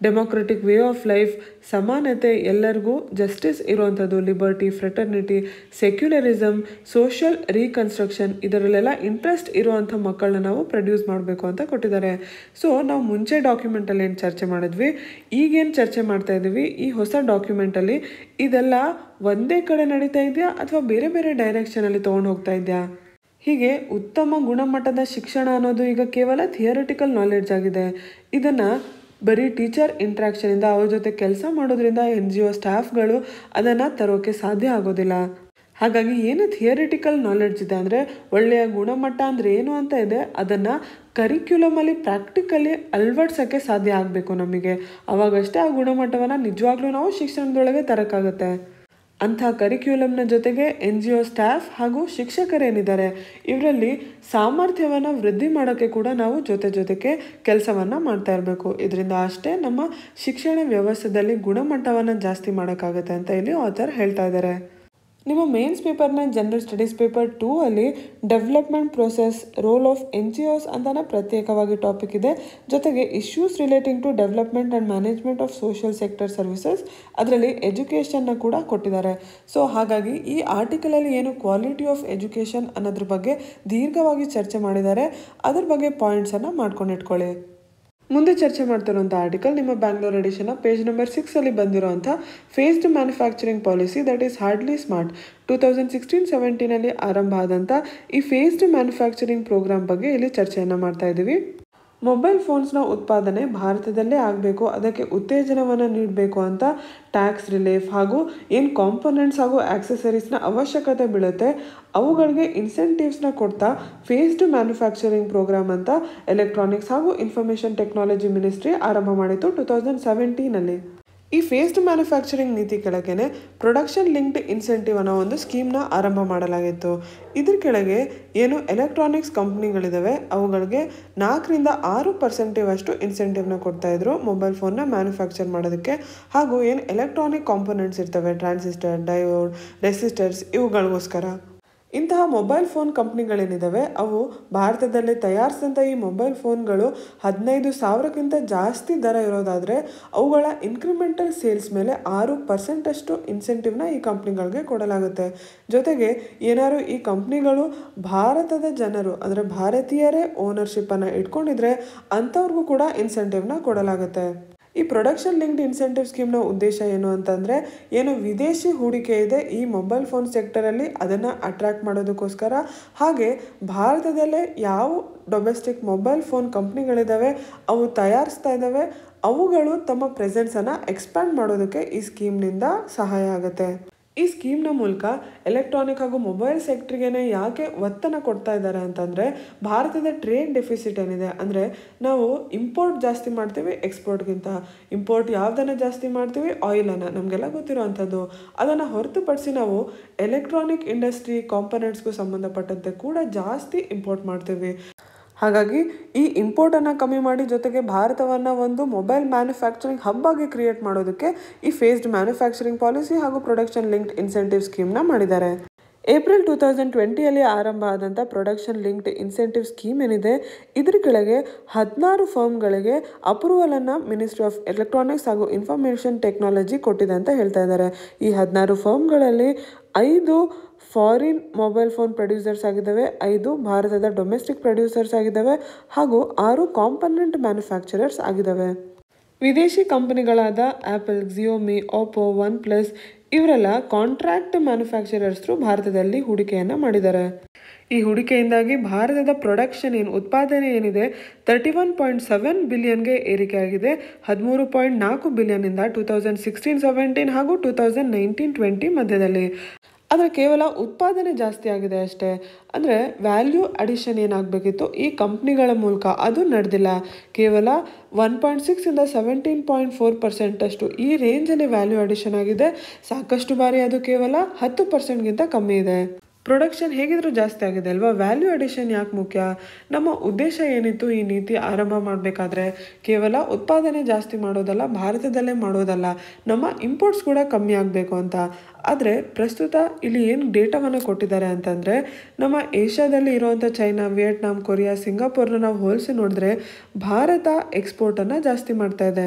democratic way of life ಸಮಾನತೆ ಎಲ್ಲರಿಗೂ ಜಸ್ಟಿಸ್ ಇರುವಂಥದ್ದು liberty fraternity secularism social reconstruction ಇದರಲ್ಲೆಲ್ಲ ಇಂಟ್ರೆಸ್ಟ್ ಇರುವಂಥ ಮಕ್ಕಳನ್ನ ನಾವು ಪ್ರೊಡ್ಯೂಸ್ ಮಾಡಬೇಕು ಅಂತ ಕೊಟ್ಟಿದ್ದಾರೆ ಸೊ ನಾವು ಮುಂಚೆ ಡಾಕ್ಯುಮೆಂಟಲ್ಲಿ ಏನು ಚರ್ಚೆ ಮಾಡಿದ್ವಿ ಈಗೇನು ಚರ್ಚೆ ಮಾಡ್ತಾ ಇದ್ದೀವಿ ಈ ಹೊಸ ಡಾಕ್ಯುಮೆಂಟಲ್ಲಿ ಇದೆಲ್ಲ ಒಂದೇ ಕಡೆ ನಡೀತಾ ಇದೆಯಾ ಅಥವಾ ಬೇರೆ ಬೇರೆ ಡೈರೆಕ್ಷನಲ್ಲಿ ತೊಗೊಂಡು ಹೋಗ್ತಾ ಇದೆಯಾ ಹೀಗೆ ಉತ್ತಮ ಗುಣಮಟ್ಟದ ಶಿಕ್ಷಣ ಅನ್ನೋದು ಈಗ ಕೇವಲ ಥಿಯರಿಟಿಕಲ್ ನಾಲೆಡ್ಜ್ ಆಗಿದೆ ಇದನ್ನು ಬರೀ ಟೀಚರ್ ಇಂಟ್ರಾಕ್ಷನಿಂದ ಅವ್ರ ಜೊತೆ ಕೆಲಸ ಮಾಡೋದ್ರಿಂದ ಎನ್ ಜಿ ಒ ಸ್ಟಾಫ್ಗಳು ಅದನ್ನು ತರೋಕ್ಕೆ ಸಾಧ್ಯ ಆಗೋದಿಲ್ಲ ಹಾಗಾಗಿ ಏನು ಥಿಯರಿಟಿಕಲ್ ನಾಲೆಡ್ಜ್ ಇದೆ ಅಂದರೆ ಒಳ್ಳೆಯ ಗುಣಮಟ್ಟ ಅಂದರೆ ಏನು ಅಂತ ಇದೆ ಅದನ್ನು ಕರಿಕ್ಯುಲಮಲ್ಲಿ ಪ್ರಾಕ್ಟಿಕಲಿ ಅಳವಡಿಸೋಕ್ಕೆ ಸಾಧ್ಯ ಆಗಬೇಕು ನಮಗೆ ಅವಾಗಷ್ಟೇ ಆ ಗುಣಮಟ್ಟವನ್ನು ನಿಜವಾಗ್ಲೂ ನಾವು ಶಿಕ್ಷಣದೊಳಗೆ ತರೋಕ್ಕಾಗತ್ತೆ ಅಂಥ ಕರಿಕ್ಯುಲಮ್ನ ಜೊತೆಗೆ ಎನ್ ಜಿ ಒ ಸ್ಟಾಫ್ ಹಾಗೂ ಶಿಕ್ಷಕರೇನಿದ್ದಾರೆ ಇವರಲ್ಲಿ ಸಾಮರ್ಥ್ಯವನ್ನು ವೃದ್ಧಿ ಮಾಡೋಕ್ಕೆ ಕೂಡ ನಾವು ಜೊತೆ ಜೊತೆಗೆ ಕೆಲಸವನ್ನು ಮಾಡ್ತಾ ಇರಬೇಕು ಇದರಿಂದ ಅಷ್ಟೇ ನಮ್ಮ ಶಿಕ್ಷಣ ವ್ಯವಸ್ಥೆಯಲ್ಲಿ ಗುಣಮಟ್ಟವನ್ನು ಜಾಸ್ತಿ ಮಾಡೋಕ್ಕಾಗುತ್ತೆ ಅಂತ ಇಲ್ಲಿ ಆಥರ್ ಹೇಳ್ತಾ ಇದ್ದಾರೆ ನಿಮ್ಮ ಮೇನ್ಸ್ ಪೇಪರ್ನ ಜನರಲ್ ಸ್ಟಡೀಸ್ ಪೇಪರ್ ಟೂ ಅಲ್ಲಿ development process role of N G Os ಅಂತಾನೆ ಪ್ರತ್ಯೇಕವಾಗಿ ಟಾಪಿಕ್ ಇದೆ ಜೊತೆಗೆ issues relating to development and management of social sector services ಅದರಲ್ಲಿ ಎಜುಕೇಷನ್ನ ಕೂಡ ಕೊಟ್ಟಿದ್ದಾರೆ ಸೊ ಹಾಗಾಗಿ ಈ ಆರ್ಟಿಕಲಲ್ಲಿ ಏನು ಕ್ವಾಲಿಟಿ ಆಫ್ ಎಜುಕೇಷನ್ ಅನ್ನೋದ್ರ ಬಗ್ಗೆ ದೀರ್ಘವಾಗಿ ಚರ್ಚೆ ಮಾಡಿದ್ದಾರೆ ಅದ್ರ ಬಗ್ಗೆ ಪಾಯಿಂಟ್ಸನ್ನು ಮಾಡ್ಕೊಂಡಿಟ್ಕೊಳ್ಳಿ ಮುಂದೆ ಚರ್ಚೆ ಮಾಡ್ತಿರುವಂಥ ಆರ್ಟಿಕಲ್ ನಿಮ್ಮ ಬ್ಯಾಂಗ್ಳೂರ್ ಎಡಿಷನ್ನ ಪೇಜ್ ನಂಬರ್ ಸಿಕ್ಸಲ್ಲಿ ಬಂದಿರುವಂಥ phased manufacturing policy that is hardly smart two thousand sixteen ಸೆವೆಂಟೀನಲ್ಲಿ ಆರಂಭ ಆದಂಥ ಈ ಫೇಸ್ಡ್ ಮ್ಯಾನುಫ್ಯಾಕ್ಚರಿಂಗ್ ಪ್ರೋಗ್ರಾಮ್ ಬಗ್ಗೆ ಇಲ್ಲಿ ಚರ್ಚೆಯನ್ನು ಮಾಡ್ತಾ ಇದ್ದೀವಿ ಮೊಬೈಲ್ ಫೋನ್ಸ್ನ ಉತ್ಪಾದನೆ ಭಾರತದಲ್ಲೇ ಆಗಬೇಕು ಅದಕ್ಕೆ ಉತ್ತೇಜನವನ್ನು ನೀಡಬೇಕು ಅಂತ ಟ್ಯಾಕ್ಸ್ ರಿಲೀಫ್ ಹಾಗೂ ಏನು ಕಾಂಪೊನೆಂಟ್ಸ್ ಹಾಗೂ ಆಕ್ಸೆಸರೀಸ್ನ ಅವಶ್ಯಕತೆ ಬೀಳುತ್ತೆ ಅವುಗಳಿಗೆ ಇನ್ಸೆಂಟಿವ್ಸ್ನ ಕೊಡ್ತಾ ಫೇಸ್ಡ್ ಮ್ಯಾನುಫ್ಯಾಕ್ಚರಿಂಗ್ ಪ್ರೋಗ್ರಾಮ್ ಅಂತ ಎಲೆಕ್ಟ್ರಾನಿಕ್ಸ್ ಹಾಗೂ ಇನ್ಫಾರ್ಮೇಷನ್ ಟೆಕ್ನಾಲಜಿ ಮಿನಿಸ್ಟ್ರಿ ಆರಂಭ ಮಾಡಿತ್ತು ಟೂ ತೌಸಂಡ್ ಸೆವೆಂಟೀನಲ್ಲಿ ಈ ಫೇಸ್ಡ್ ಮ್ಯಾನುಫ್ಯಾಕ್ಚರಿಂಗ್ ನೀತಿ ಕೆಳಗೇನೆ ಪ್ರೊಡಕ್ಷನ್ ಲಿಂಕ್ಡ್ ಇನ್ಸೆಂಟಿವ್ ಅನ್ನೋ ಒಂದು ಸ್ಕೀಮ್ನ ಆರಂಭ ಮಾಡಲಾಗಿತ್ತು ಇದ್ರ ಕೆಳಗೆ ಏನು ಎಲೆಕ್ಟ್ರಾನಿಕ್ಸ್ ಕಂಪ್ನಿಗಳಿದಾವೆ ಅವುಗಳಿಗೆ ನಾಲ್ಕರಿಂದ ಆರು ಪರ್ಸೆಂಟೇಜ್ ಅಷ್ಟು ಇನ್ಸೆಂಟಿವ್ನ ಕೊಡ್ತಾ ಇದ್ರು ಮೊಬೈಲ್ ಫೋನ್ನ ಮ್ಯಾನುಫ್ಯಾಕ್ಚರ್ ಮಾಡೋದಕ್ಕೆ ಹಾಗೂ ಏನು ಎಲೆಕ್ಟ್ರಾನಿಕ್ ಕಾಂಪೊನೆಂಟ್ಸ್ ಇರ್ತವೆ ಟ್ರಾನ್ಸಿಸ್ಟರ್ ಡಯೋಡ್ ರೆಸಿಸ್ಟರ್ಸ್ ಇವುಗಳಿಗೋಸ್ಕರ ಇಂತಹ ಮೊಬೈಲ್ ಫೋನ್ ಕಂಪ್ನಿಗಳೇನಿದ್ದಾವೆ ಅವು ಭಾರತದಲ್ಲಿ ತಯಾರಿಸಿದಂಥ ಈ ಮೊಬೈಲ್ ಫೋನ್ಗಳು ಹದಿನೈದು ಸಾವಿರಕ್ಕಿಂತ ಜಾಸ್ತಿ ದರ ಇರೋದಾದರೆ ಅವುಗಳ ಇನ್ಕ್ರಿಮೆಂಟಲ್ ಸೇಲ್ಸ್ ಮೇಲೆ ಆರು ಪರ್ಸೆಂಟಷ್ಟು ಇನ್ಸೆಂಟಿವ್ನ ಈ ಕಂಪ್ನಿಗಳಿಗೆ ಕೊಡಲಾಗುತ್ತೆ ಜೊತೆಗೆ ಏನಾದ್ರು ಈ ಕಂಪ್ನಿಗಳು ಭಾರತದ ಜನರು ಅಂದರೆ ಭಾರತೀಯರೇ ಓನರ್ಶಿಪ್ಪನ್ನು ಇಟ್ಕೊಂಡಿದ್ರೆ ಅಂಥವ್ರಿಗೂ ಕೂಡ ಇನ್ಸೆಂಟಿವ್ನ ಕೊಡಲಾಗುತ್ತೆ ಈ ಪ್ರೊಡಕ್ಷನ್ ಲಿಂಕ್ಡ್ ಇನ್ಸೆಂಟಿವ್ ಸ್ಕೀಮ್ನ ಉದ್ದೇಶ ಏನು ಅಂತಂದರೆ ಏನು ವಿದೇಶಿ ಹೂಡಿಕೆ ಇದೆ ಈ ಮೊಬೈಲ್ ಫೋನ್ ಸೆಕ್ಟರಲ್ಲಿ ಅದನ್ನು ಅಟ್ರ್ಯಾಕ್ಟ್ ಮಾಡೋದಕ್ಕೋಸ್ಕರ ಹಾಗೆ ಭಾರತದಲ್ಲೇ ಯಾವ ಡೊಮೆಸ್ಟಿಕ್ ಮೊಬೈಲ್ ಫೋನ್ ಕಂಪ್ನಿಗಳಿದ್ದಾವೆ ಅವು ತಯಾರಿಸ್ತಾ ಇದ್ದಾವೆ ಅವುಗಳು ತಮ್ಮ ಪ್ರೆಸೆನ್ಸನ್ನು ಎಕ್ಸ್ಪ್ಯಾಂಡ್ ಮಾಡೋದಕ್ಕೆ ಈ ಸ್ಕೀಮ್ನಿಂದ ಸಹಾಯ ಆಗುತ್ತೆ ಈ ಸ್ಕೀಮ್ನ ಮೂಲಕ ಎಲೆಕ್ಟ್ರಾನಿಕ್ ಹಾಗೂ ಮೊಬೈಲ್ ಸೆಕ್ಟ್ರಿಗೇನೆ ಯಾಕೆ ಒತ್ತನ್ನು ಕೊಡ್ತಾ ಇದ್ದಾರೆ ಅಂತಂದರೆ ಭಾರತದ ಟ್ರೇಡ್ ಡೆಫಿಸಿಟ್ ಏನಿದೆ ಅಂದರೆ ನಾವು ಇಂಪೋರ್ಟ್ ಜಾಸ್ತಿ ಮಾಡ್ತೀವಿ ಎಕ್ಸ್ಪೋರ್ಟ್ಗಿಂತ ಇಂಪೋರ್ಟ್ ಯಾವುದನ್ನು ಜಾಸ್ತಿ ಮಾಡ್ತೀವಿ ಆಯಿಲನ್ನು ನಮಗೆಲ್ಲ ಗೊತ್ತಿರೋ ಅಂಥದ್ದು ಅದನ್ನು ಹೊರತುಪಡಿಸಿ ನಾವು ಎಲೆಕ್ಟ್ರಾನಿಕ್ ಇಂಡಸ್ಟ್ರಿ ಕಾಂಪೊನೆಂಟ್ಸ್ಗೂ ಸಂಬಂಧಪಟ್ಟಂತೆ ಕೂಡ ಜಾಸ್ತಿ ಇಂಪೋರ್ಟ್ ಮಾಡ್ತೀವಿ ಹಾಗಾಗಿ ಈ ಇಂಪೋರ್ಟನ್ನು ಕಮ್ಮಿ ಮಾಡಿ ಜೊತೆಗೆ ಭಾರತವನ್ನು ಒಂದು ಮೊಬೈಲ್ ಮ್ಯಾನುಫ್ಯಾಕ್ಚರಿಂಗ್ ಹಬ್ ಆಗಿ ಕ್ರಿಯೇಟ್ ಮಾಡೋದಕ್ಕೆ ಈ ಫೇಸ್ಡ್ ಮ್ಯಾನುಫ್ಯಾಕ್ಚರಿಂಗ್ ಪಾಲಿಸಿ ಹಾಗೂ ಪ್ರೊಡಕ್ಷನ್ ಲಿಂಕ್ಡ್ ಇನ್ಸೆಂಟಿವ್ ಸ್ಕೀಮ್ನ ಮಾಡಿದ್ದಾರೆ ಏಪ್ರಿಲ್ ಟೂ ತೌಸಂಡ್ ಟ್ವೆಂಟಿಯಲ್ಲಿ ಆರಂಭ ಆದಂಥ ಪ್ರೊಡಕ್ಷನ್ ಲಿಂಕ್ಡ್ ಇನ್ಸೆಂಟಿವ್ ಸ್ಕೀಮ್ ಏನಿದೆ ಇದ್ರ ಕೆಳಗೆ ಹದಿನಾರು ಫರ್ಮ್ಗಳಿಗೆ ಅಪ್ರೂವಲನ್ನು ಮಿನಿಸ್ಟ್ರಿ ಆಫ್ ಎಲೆಕ್ಟ್ರಾನಿಕ್ಸ್ ಹಾಗೂ ಇನ್ಫಾರ್ಮೇಷನ್ ಟೆಕ್ನಾಲಜಿ ಕೊಟ್ಟಿದೆ ಅಂತ ಹೇಳ್ತಾ ಇದ್ದಾರೆ ಈ ಹದಿನಾರು ಫರ್ಮ್ಗಳಲ್ಲಿ ಐದು ಫಾರಿನ್ ಮೊಬೈಲ್ ಫೋನ್ ಪ್ರೊಡ್ಯೂಸರ್ಸ್ ಆಗಿದ್ದಾವೆ ಐದು ಭಾರತದ ಡೊಮೆಸ್ಟಿಕ್ ಪ್ರೊಡ್ಯೂಸರ್ಸ್ ಆಗಿದ್ದಾವೆ ಹಾಗೂ ಆರು ಕಾಂಪೊನೆಂಟ್ ಮ್ಯಾನುಫ್ಯಾಕ್ಚರರ್ಸ್ ಆಗಿದ್ದಾವೆ ವಿದೇಶಿ ಕಂಪನಿಗಳಾದ Apple Xiaomi Oppo OnePlus ಇವರೆಲ್ಲ ಕಾಂಟ್ರಾಕ್ಟ್ ಮ್ಯಾನುಫ್ಯಾಕ್ಚರರ್ಸ್ರು ಭಾರತದಲ್ಲಿ ಹೂಡಿಕೆಯನ್ನು ಮಾಡಿದ್ದಾರೆ ಈ ಹೂಡಿಕೆಯಿಂದಾಗಿ ಭಾರತದ ಪ್ರೊಡಕ್ಷನ್ ಏನು ಉತ್ಪಾದನೆ ಏನಿದೆ ತರ್ಟಿ ಒನ್ ಪಾಯಿಂಟ್ ಸೆವೆನ್ ಬಿಲಿಯನ್ಗೆ ಏರಿಕೆಯಾಗಿದೆ ಹದಿಮೂರು ಪಾಯಿಂಟ್ ನಾಲ್ಕು ಬಿಲಿಯನ್ನಿಂದ ಟೂ ತೌಸಂಡ್ ಸಿಕ್ಸ್ಟೀನ್ ಸೆವೆಂಟೀನ್ ಹಾಗೂ ಟೂ ತೌಸಂಡ್ ನೈನ್ಟೀನ್ ಟ್ವೆಂಟಿ ಮಧ್ಯದಲ್ಲಿ ಆದರೆ ಕೇವಲ ಉತ್ಪಾದನೆ ಜಾಸ್ತಿ ಆಗಿದೆ ಅಷ್ಟೇ ಅಂದರೆ ವ್ಯಾಲ್ಯೂ ಅಡಿಷನ್ ಏನಾಗಬೇಕಿತ್ತು ಈ ಕಂಪ್ನಿಗಳ ಮೂಲಕ ಅದು ನಡೆದಿಲ್ಲ ಕೇವಲ ಒನ್ ಪಾಯಿಂಟ್ ಸಿಕ್ಸಿಂದ ಸೆವೆಂಟೀನ್ ಪಾಯಿಂಟ್ ಫೋರ್ ಪರ್ಸೆಂಟಷ್ಟು ಈ ರೇಂಜಲ್ಲಿ ವ್ಯಾಲ್ಯೂ ಅಡಿಷನ್ ಆಗಿದೆ ಸಾಕಷ್ಟು ಬಾರಿ ಅದು ಕೇವಲ ಹತ್ತು ಪರ್ಸೆಂಟ್ಗಿಂತ ಕಮ್ಮಿ ಇದೆ ಪ್ರೊಡಕ್ಷನ್ ಹೇಗಿದ್ರೂ ಜಾಸ್ತಿ ಆಗಿದೆ ಅಲ್ವಾ ವ್ಯಾಲ್ಯೂ ಅಡಿಷನ್ ಯಾಕೆ ಮುಖ್ಯ ನಮ್ಮ ಉದ್ದೇಶ ಏನಿತ್ತು ಈ ನೀತಿ ಆರಂಭ ಮಾಡಬೇಕಾದ್ರೆ ಕೇವಲ ಉತ್ಪಾದನೆ ಜಾಸ್ತಿ ಮಾಡೋದಲ್ಲ ಭಾರತದಲ್ಲೇ ಮಾಡೋದಲ್ಲ ನಮ್ಮ ಇಂಪೋರ್ಟ್ಸ್ ಕೂಡ ಕಮ್ಮಿ ಆಗಬೇಕು ಅಂತ ಆದರೆ ಪ್ರಸ್ತುತ ಇಲ್ಲಿ ಏನು ಡೇಟಾವನ್ನು ಕೊಟ್ಟಿದ್ದಾರೆ ಅಂತಂದರೆ ನಮ್ಮ ಏಷ್ಯಾದಲ್ಲಿ ಇರುವಂಥ ಚೈನಾ ವಿಯೆಟ್ನಾಂ ಕೊರಿಯಾ ಸಿಂಗಾಪುರ್ನ ನಾವು ಹೋಲಿಸಿ ನೋಡಿದ್ರೆ ಭಾರತ ಎಕ್ಸ್ಪೋರ್ಟನ್ನು ಜಾಸ್ತಿ ಮಾಡ್ತಾ ಇದೆ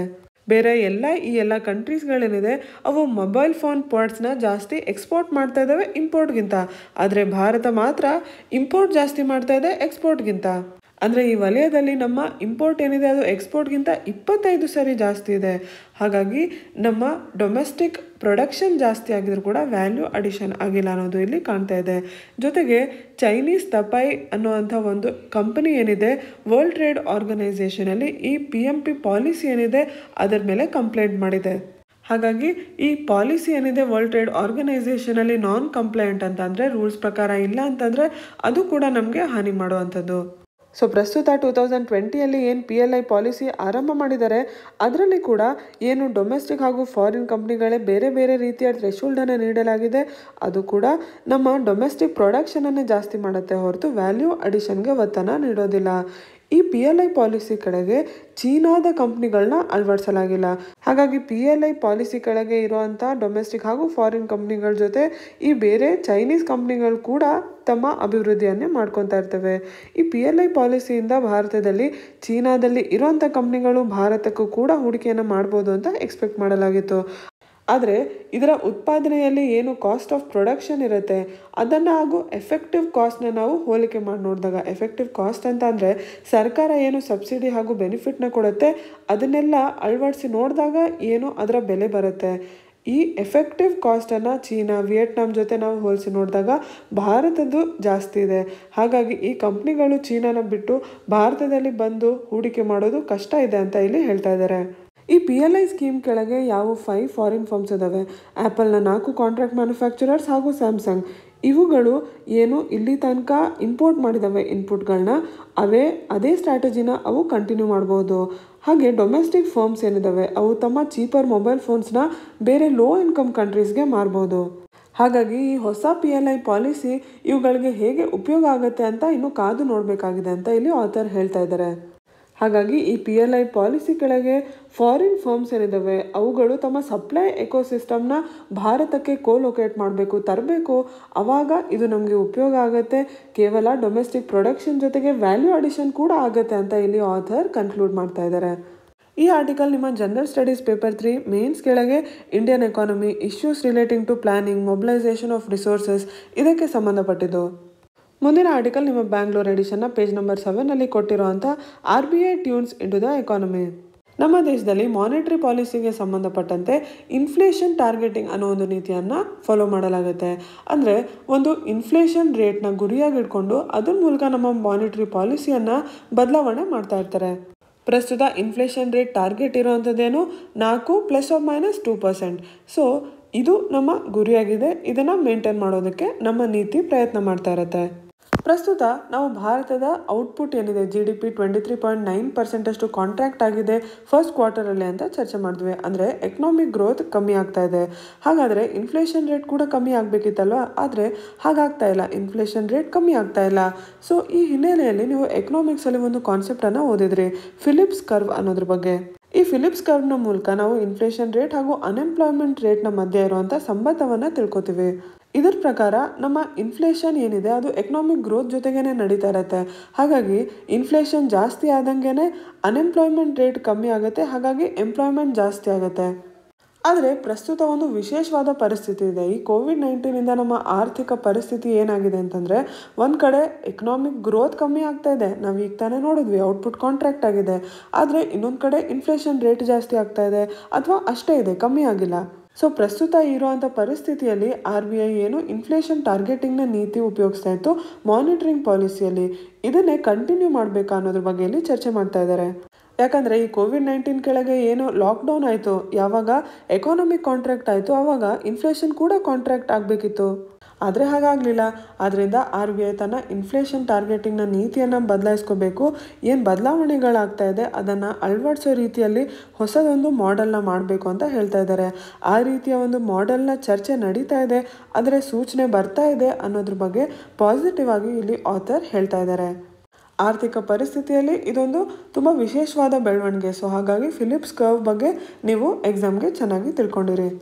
ಬೇರೆ ಎಲ್ಲ ಈ ಎಲ್ಲ ಕಂಟ್ರೀಸ್ಗಳೇನಿದೆ ಅವು ಮೊಬೈಲ್ ಫೋನ್ ಪಾರ್ಟ್ಸ್ನ ಜಾಸ್ತಿ ಎಕ್ಸ್ಪೋರ್ಟ್ ಮಾಡ್ತಾ ಇದ್ದಾವೆ ಇಂಪೋರ್ಟ್ಗಿಂತ ಆದರೆ ಭಾರತ ಮಾತ್ರ ಇಂಪೋರ್ಟ್ ಜಾಸ್ತಿ ಮಾಡ್ತಾ ಇದೆ ಎಕ್ಸ್ಪೋರ್ಟ್ಗಿಂತ ಅಂದರೆ ಈ ವಲಯದಲ್ಲಿ ನಮ್ಮ ಇಂಪೋರ್ಟ್ ಏನಿದೆ ಅದು ಎಕ್ಸ್ಪೋರ್ಟ್ಗಿಂತ ಇಪ್ಪತ್ತೈದು ಸರಿ ಜಾಸ್ತಿ ಇದೆ ಹಾಗಾಗಿ ನಮ್ಮ ಡೊಮೆಸ್ಟಿಕ್ ಪ್ರೊಡಕ್ಷನ್ ಜಾಸ್ತಿ ಆಗಿದ್ರು ಕೂಡ ವ್ಯಾಲ್ಯೂ ಅಡಿಷನ್ ಆಗಿಲ್ಲ ಅನ್ನೋದು ಇಲ್ಲಿ ಕಾಣ್ತಾ ಇದೆ ಜೊತೆಗೆ ಚೈನೀಸ್ ತಪೈ ಅನ್ನುವಂಥ ಒಂದು ಕಂಪನಿ ಏನಿದೆ ವರ್ಲ್ಡ್ ಟ್ರೇಡ್ ಆರ್ಗನೈಸೇಷನಲ್ಲಿ ಈ ಪಿ ಎಂ ಪಿ ಪಾಲಿಸಿ ಏನಿದೆ ಅದರ ಮೇಲೆ ಕಂಪ್ಲೇಂಟ್ ಮಾಡಿದೆ ಹಾಗಾಗಿ ಈ ಪಾಲಿಸಿ ಏನಿದೆ ವರ್ಲ್ಡ್ ಟ್ರೇಡ್ ಆರ್ಗನೈಸೇಷನಲ್ಲಿ ನಾನ್ ಕಂಪ್ಲೈಂಟ್ ಅಂತ ಅಂದರೆ ರೂಲ್ಸ್ ಪ್ರಕಾರ ಇಲ್ಲ ಅಂತಂದರೆ ಅದು ಕೂಡ ನಮಗೆ ಹಾನಿ ಮಾಡುವಂಥದ್ದು ಸೊ ಪ್ರಸ್ತುತ ಟೂ ತೌಸಂಡ್ ಟ್ವೆಂಟಿಯಲ್ಲಿ ಏನು ಪಿ ಎಲ್ ಐ ಪಾಲಿಸಿ ಆರಂಭ ಮಾಡಿದ್ದಾರೆ ಅದರಲ್ಲಿ ಕೂಡ ಏನು ಡೊಮೆಸ್ಟಿಕ್ ಹಾಗೂ ಫಾರಿನ್ ಕಂಪ್ನಿಗಳೇ ಬೇರೆ ಬೇರೆ ರೀತಿಯ ಥ್ರೆಶೋಲ್ಡನ್ನು ನೀಡಲಾಗಿದೆ ಅದು ಕೂಡ ನಮ್ಮ ಡೊಮೆಸ್ಟಿಕ್ ಪ್ರೊಡಕ್ಷನನ್ನೇ ಜಾಸ್ತಿ ಮಾಡುತ್ತೆ ಹೊರತು ವ್ಯಾಲ್ಯೂ ಅಡಿಷನ್ಗೆ ಒತ್ತನ್ನು ನೀಡೋದಿಲ್ಲ ಈ ಪಿ ಎಲ್ ಐ ಪಾಲಿಸಿ ಕಡೆಗೆ ಚೀನಾದ ಕಂಪ್ನಿಗಳನ್ನ ಅಳವಡಿಸಲಾಗಿಲ್ಲ ಹಾಗಾಗಿ ಪಿ ಎಲ್ ಐ ಪಾಲಿಸಿ ಕೆಳಗೆ ಇರುವಂಥ ಡೊಮೆಸ್ಟಿಕ್ ಹಾಗೂ ಫಾರಿನ್ ಕಂಪ್ನಿಗಳ ಜೊತೆ ಈ ಬೇರೆ ಚೈನೀಸ್ ಕಂಪ್ನಿಗಳು ಕೂಡ ತಮ್ಮ ಅಭಿವೃದ್ಧಿಯನ್ನೇ ಮಾಡ್ಕೊತಾ ಇರ್ತವೆ ಈ ಪಿ ಎಲ್ ಐ ಪಾಲಿಸಿಯಿಂದ ಭಾರತದಲ್ಲಿ ಚೀನಾದಲ್ಲಿ ಇರುವಂಥ ಕಂಪ್ನಿಗಳು ಭಾರತಕ್ಕೂ ಕೂಡ ಹೂಡಿಕೆಯನ್ನು ಮಾಡ್ಬೋದು ಅಂತ ಎಕ್ಸ್ಪೆಕ್ಟ್ ಮಾಡಲಾಗಿತ್ತು ಆದರೆ ಇದರ ಉತ್ಪಾದನೆಯಲ್ಲಿ ಏನು ಕಾಸ್ಟ್ ಆಫ್ ಪ್ರೊಡಕ್ಷನ್ ಇರುತ್ತೆ ಅದನ್ನು ಹಾಗೂ ಎಫೆಕ್ಟಿವ್ ಕಾಸ್ಟ್ನ ನಾವು ಹೋಲಿಕೆ ಮಾಡಿ ನೋಡಿದಾಗ ಎಫೆಕ್ಟಿವ್ ಕಾಸ್ಟ್ ಅಂತ ಅಂದರೆ ಸರ್ಕಾರ ಏನು ಸಬ್ಸಿಡಿ ಹಾಗೂ ಬೆನಿಫಿಟ್ನ ಕೊಡುತ್ತೆ ಅದನ್ನೆಲ್ಲ ಅಳವಡಿಸಿ ನೋಡಿದಾಗ ಏನು ಅದರ ಬೆಲೆ ಬರುತ್ತೆ ಈ ಎಫೆಕ್ಟಿವ್ ಕಾಸ್ಟನ್ನು ಚೀನಾ ವಿಯೆಟ್ನಾಂ ಜೊತೆ ನಾವು ಹೋಲಿಸಿ ನೋಡಿದಾಗ ಭಾರತದ್ದು ಜಾಸ್ತಿ ಇದೆ ಹಾಗಾಗಿ ಈ ಕಂಪ್ನಿಗಳು ಚೀನಾನ ಬಿಟ್ಟು ಭಾರತದಲ್ಲಿ ಬಂದು ಹೂಡಿಕೆ ಮಾಡೋದು ಕಷ್ಟ ಇದೆ ಅಂತ ಇಲ್ಲಿ ಹೇಳ್ತಾ ಇದ್ದಾರೆ ಈ ಪಿ ಎಲ್ ಐ ಸ್ಕೀಮ್ ಕೆಳಗೆ ಯಾವ ಫೈವ್ ಫಾರಿನ್ ಫರ್ಮ್ಸ್ ಇದ್ದಾವೆ ಆ್ಯಪಲ್ನ ನಾಲ್ಕು ಕಾಂಟ್ರಾಕ್ಟ್ ಮ್ಯಾನುಫ್ಯಾಕ್ಚರರ್ಸ್ ಹಾಗೂ ಸ್ಯಾಮ್ಸಂಗ್ ಇವುಗಳು ಏನು ಇಲ್ಲಿ ತನಕ ಇಂಪೋರ್ಟ್ ಮಾಡಿದಾವೆ ಇನ್ಪುಟ್ಗಳನ್ನ ಅವೇ ಅದೇ ಸ್ಟ್ರಾಟಜಿನ ಅವು ಕಂಟಿನ್ಯೂ ಮಾಡ್ಬೋದು ಹಾಗೆ ಡೊಮೆಸ್ಟಿಕ್ ಫರ್ಮ್ಸ್ ಏನಿದಾವೆ ಅವು ತಮ್ಮ ಚೀಪರ್ ಮೊಬೈಲ್ ಫೋನ್ಸ್ನ ಬೇರೆ ಲೋ ಇನ್ಕಮ್ ಕಂಟ್ರೀಸ್ಗೆ ಮಾರ್ಬೋದು ಹಾಗಾಗಿ ಈ ಹೊಸ ಪಿ ಎಲ್ ಐ ಪಾಲಿಸಿ ಇವುಗಳಿಗೆ ಹೇಗೆ ಉಪಯೋಗ ಆಗುತ್ತೆ ಅಂತ ಇನ್ನೂ ಕಾದು ನೋಡಬೇಕಾಗಿದೆ ಅಂತ ಇಲ್ಲಿ ಆಥರ್ ಹೇಳ್ತಾ ಇದ್ದಾರೆ ಹಾಗಾಗಿ ಈ ಪಿ ಎಲ್ ಐ ಪಾಲಿಸಿ ಕೆಳಗೆ ಫಾರಿನ್ ಫರ್ಮ್ಸ್ ಏನಿದ್ದಾವೆ ಅವುಗಳು ತಮ್ಮ ಸಪ್ಲೈ ಎಕೋಸಿಸ್ಟಮ್ನ ಭಾರತಕ್ಕೆ ಕೋಲೊಕೇಟ್ ಮಾಡಬೇಕು ತರಬೇಕು ಆವಾಗ ಇದು ನಮಗೆ ಉಪಯೋಗ ಆಗುತ್ತೆ ಕೇವಲ ಡೊಮೆಸ್ಟಿಕ್ ಪ್ರೊಡಕ್ಷನ್ ಜೊತೆಗೆ ವ್ಯಾಲ್ಯೂ ಅಡಿಷನ್ ಕೂಡ ಆಗುತ್ತೆ ಅಂತ ಇಲ್ಲಿ ಆಥರ್ ಕನ್ಕ್ಲೂಡ್ ಮಾಡ್ತಾ ಇದ್ದಾರೆ ಈ ಆರ್ಟಿಕಲ್ ನಿಮ್ಮ general studies paper three mains ಕೆಳಗೆ Indian economy issues relating to planning mobilisation of resources ಇದಕ್ಕೆ ಸಂಬಂಧಪಟ್ಟಿದ್ದು ಮುಂದಿನ ಆರ್ಟಿಕಲ್ ನಿಮ್ಮ ಬ್ಯಾಂಗ್ಳೂರ್ ಎಡಿಷನ್ನ ಪೇಜ್ ನಂಬರ್ ಸೆವೆನಲ್ಲಿ ಕೊಟ್ಟಿರುವಂಥ R B I tunes into the economy ನಮ್ಮ ದೇಶದಲ್ಲಿ ಮಾನಿಟರಿ ಪಾಲಿಸಿಗೆ ಸಂಬಂಧಪಟ್ಟಂತೆ ಇನ್ಫ್ಲೇಷನ್ ಟಾರ್ಗೆಟಿಂಗ್ ಅನ್ನೋ ಒಂದು ನೀತಿಯನ್ನು ಫಾಲೋ ಮಾಡಲಾಗುತ್ತೆ ಅಂದರೆ ಒಂದು ಇನ್ಫ್ಲೇಷನ್ ರೇಟ್ನ ಗುರಿಯಾಗಿ ಇಟ್ಕೊಂಡು ಅದ್ರ ಮೂಲಕ ನಮ್ಮ ಮಾನಿಟರಿ ಪಾಲಿಸಿಯನ್ನು ಬದಲಾವಣೆ ಮಾಡ್ತಾ ಇರ್ತಾರೆ ಪ್ರಸ್ತುತ ಇನ್ಫ್ಲೇಷನ್ ರೇಟ್ ಟಾರ್ಗೆಟ್ ಇರುವಂಥದ್ದೇನು ನಾಲ್ಕು plus or minus two percent so ಇದು ನಮ್ಮ ಗುರಿಯಾಗಿದೆ ಇದನ್ನು ಮೇಂಟೈನ್ ಮಾಡೋದಕ್ಕೆ ನಮ್ಮ ನೀತಿ ಪ್ರಯತ್ನ ಮಾಡ್ತಾ ಇರುತ್ತೆ ಪ್ರಸ್ತುತ ನಾವು ಭಾರತದ ಔಟ್ಪುಟ್ ಏನಿದೆ G D P twenty three point nine ಪರ್ಸೆಂಟಷ್ಟು ಕಾಂಟ್ರಾಕ್ಟ್ ಆಗಿದೆ ಫಸ್ಟ್ ಕ್ವಾರ್ಟರಲ್ಲಿ ಅಂತ ಚರ್ಚೆ ಮಾಡಿದ್ವಿ ಅಂದರೆ ಎಕನಾಮಿಕ್ ಗ್ರೋತ್ ಕಮ್ಮಿ ಆಗ್ತಾ ಇದೆ ಹಾಗಾದರೆ ಇನ್ಫ್ಲೇಷನ್ ರೇಟ್ ಕೂಡ ಕಮ್ಮಿ ಆಗಬೇಕಿತ್ತಲ್ವ ಆದರೆ ಹಾಗಾಗ್ತಾ ಇಲ್ಲ ಇನ್ಫ್ಲೇಷನ್ ರೇಟ್ ಕಮ್ಮಿ ಆಗ್ತಾ ಇಲ್ಲ ಸೊ ಈ ಹಿನ್ನೆಲೆಯಲ್ಲಿ ನೀವು ಎಕನಾಮಿಕ್ಸಲ್ಲಿ ಒಂದು ಕಾನ್ಸೆಪ್ಟನ್ನು ಓದಿದ್ರಿ ಫಿಲಿಪ್ಸ್ ಕರ್ವ್ ಅನ್ನೋದ್ರ ಬಗ್ಗೆ ಈ ಫಿಲಿಪ್ಸ್ ಕರ್ವ್ನ ಮೂಲಕ ನಾವು ಇನ್ಫ್ಲೇಷನ್ ರೇಟ್ ಹಾಗೂ ಅನ್ಎಂಪ್ಲಾಯ್ಮೆಂಟ್ ರೇಟ್ನ ಮಧ್ಯೆ ಇರುವಂಥ ಸಂಬಂಧವನ್ನು ತಿಳ್ಕೊತೀವಿ ಇದರ ಪ್ರಕಾರ ನಮ್ಮ ಇನ್ಫ್ಲೇಷನ್ ಏನಿದೆ ಅದು ಎಕನಾಮಿಕ್ ಗ್ರೋತ್ ಜೊತೆಗೇನೆ ನಡೀತಾ ಇರುತ್ತೆ ಹಾಗಾಗಿ ಇನ್ಫ್ಲೇಷನ್ ಜಾಸ್ತಿ ಆದಂಗೆ ಅನ್ಎಂಪ್ಲಾಯ್ಮೆಂಟ್ ರೇಟ್ ಕಮ್ಮಿ ಆಗುತ್ತೆ ಹಾಗಾಗಿ ಎಂಪ್ಲಾಯ್ಮೆಂಟ್ ಜಾಸ್ತಿ ಆಗುತ್ತೆ ಆದರೆ ಪ್ರಸ್ತುತ ಒಂದು ವಿಶೇಷವಾದ ಪರಿಸ್ಥಿತಿ ಇದೆ ಈ ಕೋವಿಡ್ ನೈನ್ಟೀನಿಂದ ನಮ್ಮ ಆರ್ಥಿಕ ಪರಿಸ್ಥಿತಿ ಏನಾಗಿದೆ ಅಂತಂದರೆ ಒಂದು ಕಡೆ ಎಕನಾಮಿಕ್ ಗ್ರೋತ್ ಕಮ್ಮಿ ಆಗ್ತಾ ಇದೆ ನಾವು ಈಗ ತಾನೇ ನೋಡಿದ್ವಿ ಔಟ್ಪುಟ್ ಕಾಂಟ್ರಾಕ್ಟ್ ಆಗಿದೆ ಆದರೆ ಇನ್ನೊಂದು ಕಡೆ ಇನ್ಫ್ಲೇಷನ್ ರೇಟ್ ಜಾಸ್ತಿ ಆಗ್ತಾ ಇದೆ ಅಥವಾ ಅಷ್ಟೇ ಇದೆ ಕಮ್ಮಿ ಆಗಿಲ್ಲ ಸೊ ಪ್ರಸ್ತುತ ಇರುವಂಥ ಪರಿಸ್ಥಿತಿಯಲ್ಲಿ ಆರ್ ಬಿ ಐ ಏನು ಇನ್ಫ್ಲೇಷನ್ ಟಾರ್ಗೆಟಿಂಗ್ನ ನೀತಿ ಉಪಯೋಗಿಸ್ತಾ ಇತ್ತು ಮಾನಿಟರಿಂಗ್ ಪಾಲಿಸಿಯಲ್ಲಿ ಇದನ್ನೇ ಕಂಟಿನ್ಯೂ ಮಾಡಬೇಕಾ ಅನ್ನೋದ್ರ ಬಗ್ಗೆ ಇಲ್ಲಿ ಚರ್ಚೆ ಮಾಡ್ತಾ ಇದ್ದಾರೆ ಯಾಕಂದರೆ ಈ ಕೋವಿಡ್ ನೈನ್ಟೀನ್ ಕೆಳಗೆ ಏನು ಲಾಕ್ಡೌನ್ ಆಯಿತು ಯಾವಾಗ ಎಕಾನಮಿಕ್ ಕಾಂಟ್ರಾಕ್ಟ್ ಆಯಿತು ಆವಾಗ ಇನ್ಫ್ಲೇಷನ್ ಕೂಡ ಕಾಂಟ್ರಾಕ್ಟ್ ಆಗಬೇಕಿತ್ತು ಆದರೆ ಹಾಗಾಗಲಿಲ್ಲ ಆದ್ದರಿಂದ ಆರ್ ಬಿ ಐ ತನ್ನ ಇನ್ಫ್ಲೇಷನ್ ಟಾರ್ಗೆಟಿಂಗ್ನ ನೀತಿಯನ್ನು ಬದಲಾಯಿಸ್ಕೋಬೇಕು ಏನು ಬದಲಾವಣೆಗಳಾಗ್ತಾ ಇದೆ ಅದನ್ನು ಅಳವಡಿಸೋ ರೀತಿಯಲ್ಲಿ ಹೊಸದೊಂದು ಮಾಡೆಲ್ನ ಮಾಡಬೇಕು ಅಂತ ಹೇಳ್ತಾ ಇದ್ದಾರೆ ಆ ರೀತಿಯ ಒಂದು ಮಾಡೆಲ್ನ ಚರ್ಚೆ ನಡೀತಾ ಇದೆ ಆದರೆ ಸೂಚನೆ ಬರ್ತಾ ಇದೆ ಅನ್ನೋದ್ರ ಬಗ್ಗೆ ಪಾಸಿಟಿವ್ ಆಗಿ ಇಲ್ಲಿ ಆಥರ್ ಹೇಳ್ತಾ ಇದ್ದಾರೆ ಆರ್ಥಿಕ ಪರಿಸ್ಥಿತಿಯಲ್ಲಿ ಇದೊಂದು ತುಂಬ ವಿಶೇಷವಾದ ಬೆಳವಣಿಗೆ ಸೊ ಹಾಗಾಗಿ ಫಿಲಿಪ್ಸ್ ಕರ್ವ್ ಬಗ್ಗೆ ನೀವು ಎಕ್ಸಾಮ್ಗೆ ಚೆನ್ನಾಗಿ ತಿಳ್ಕೊಂಡಿರಿ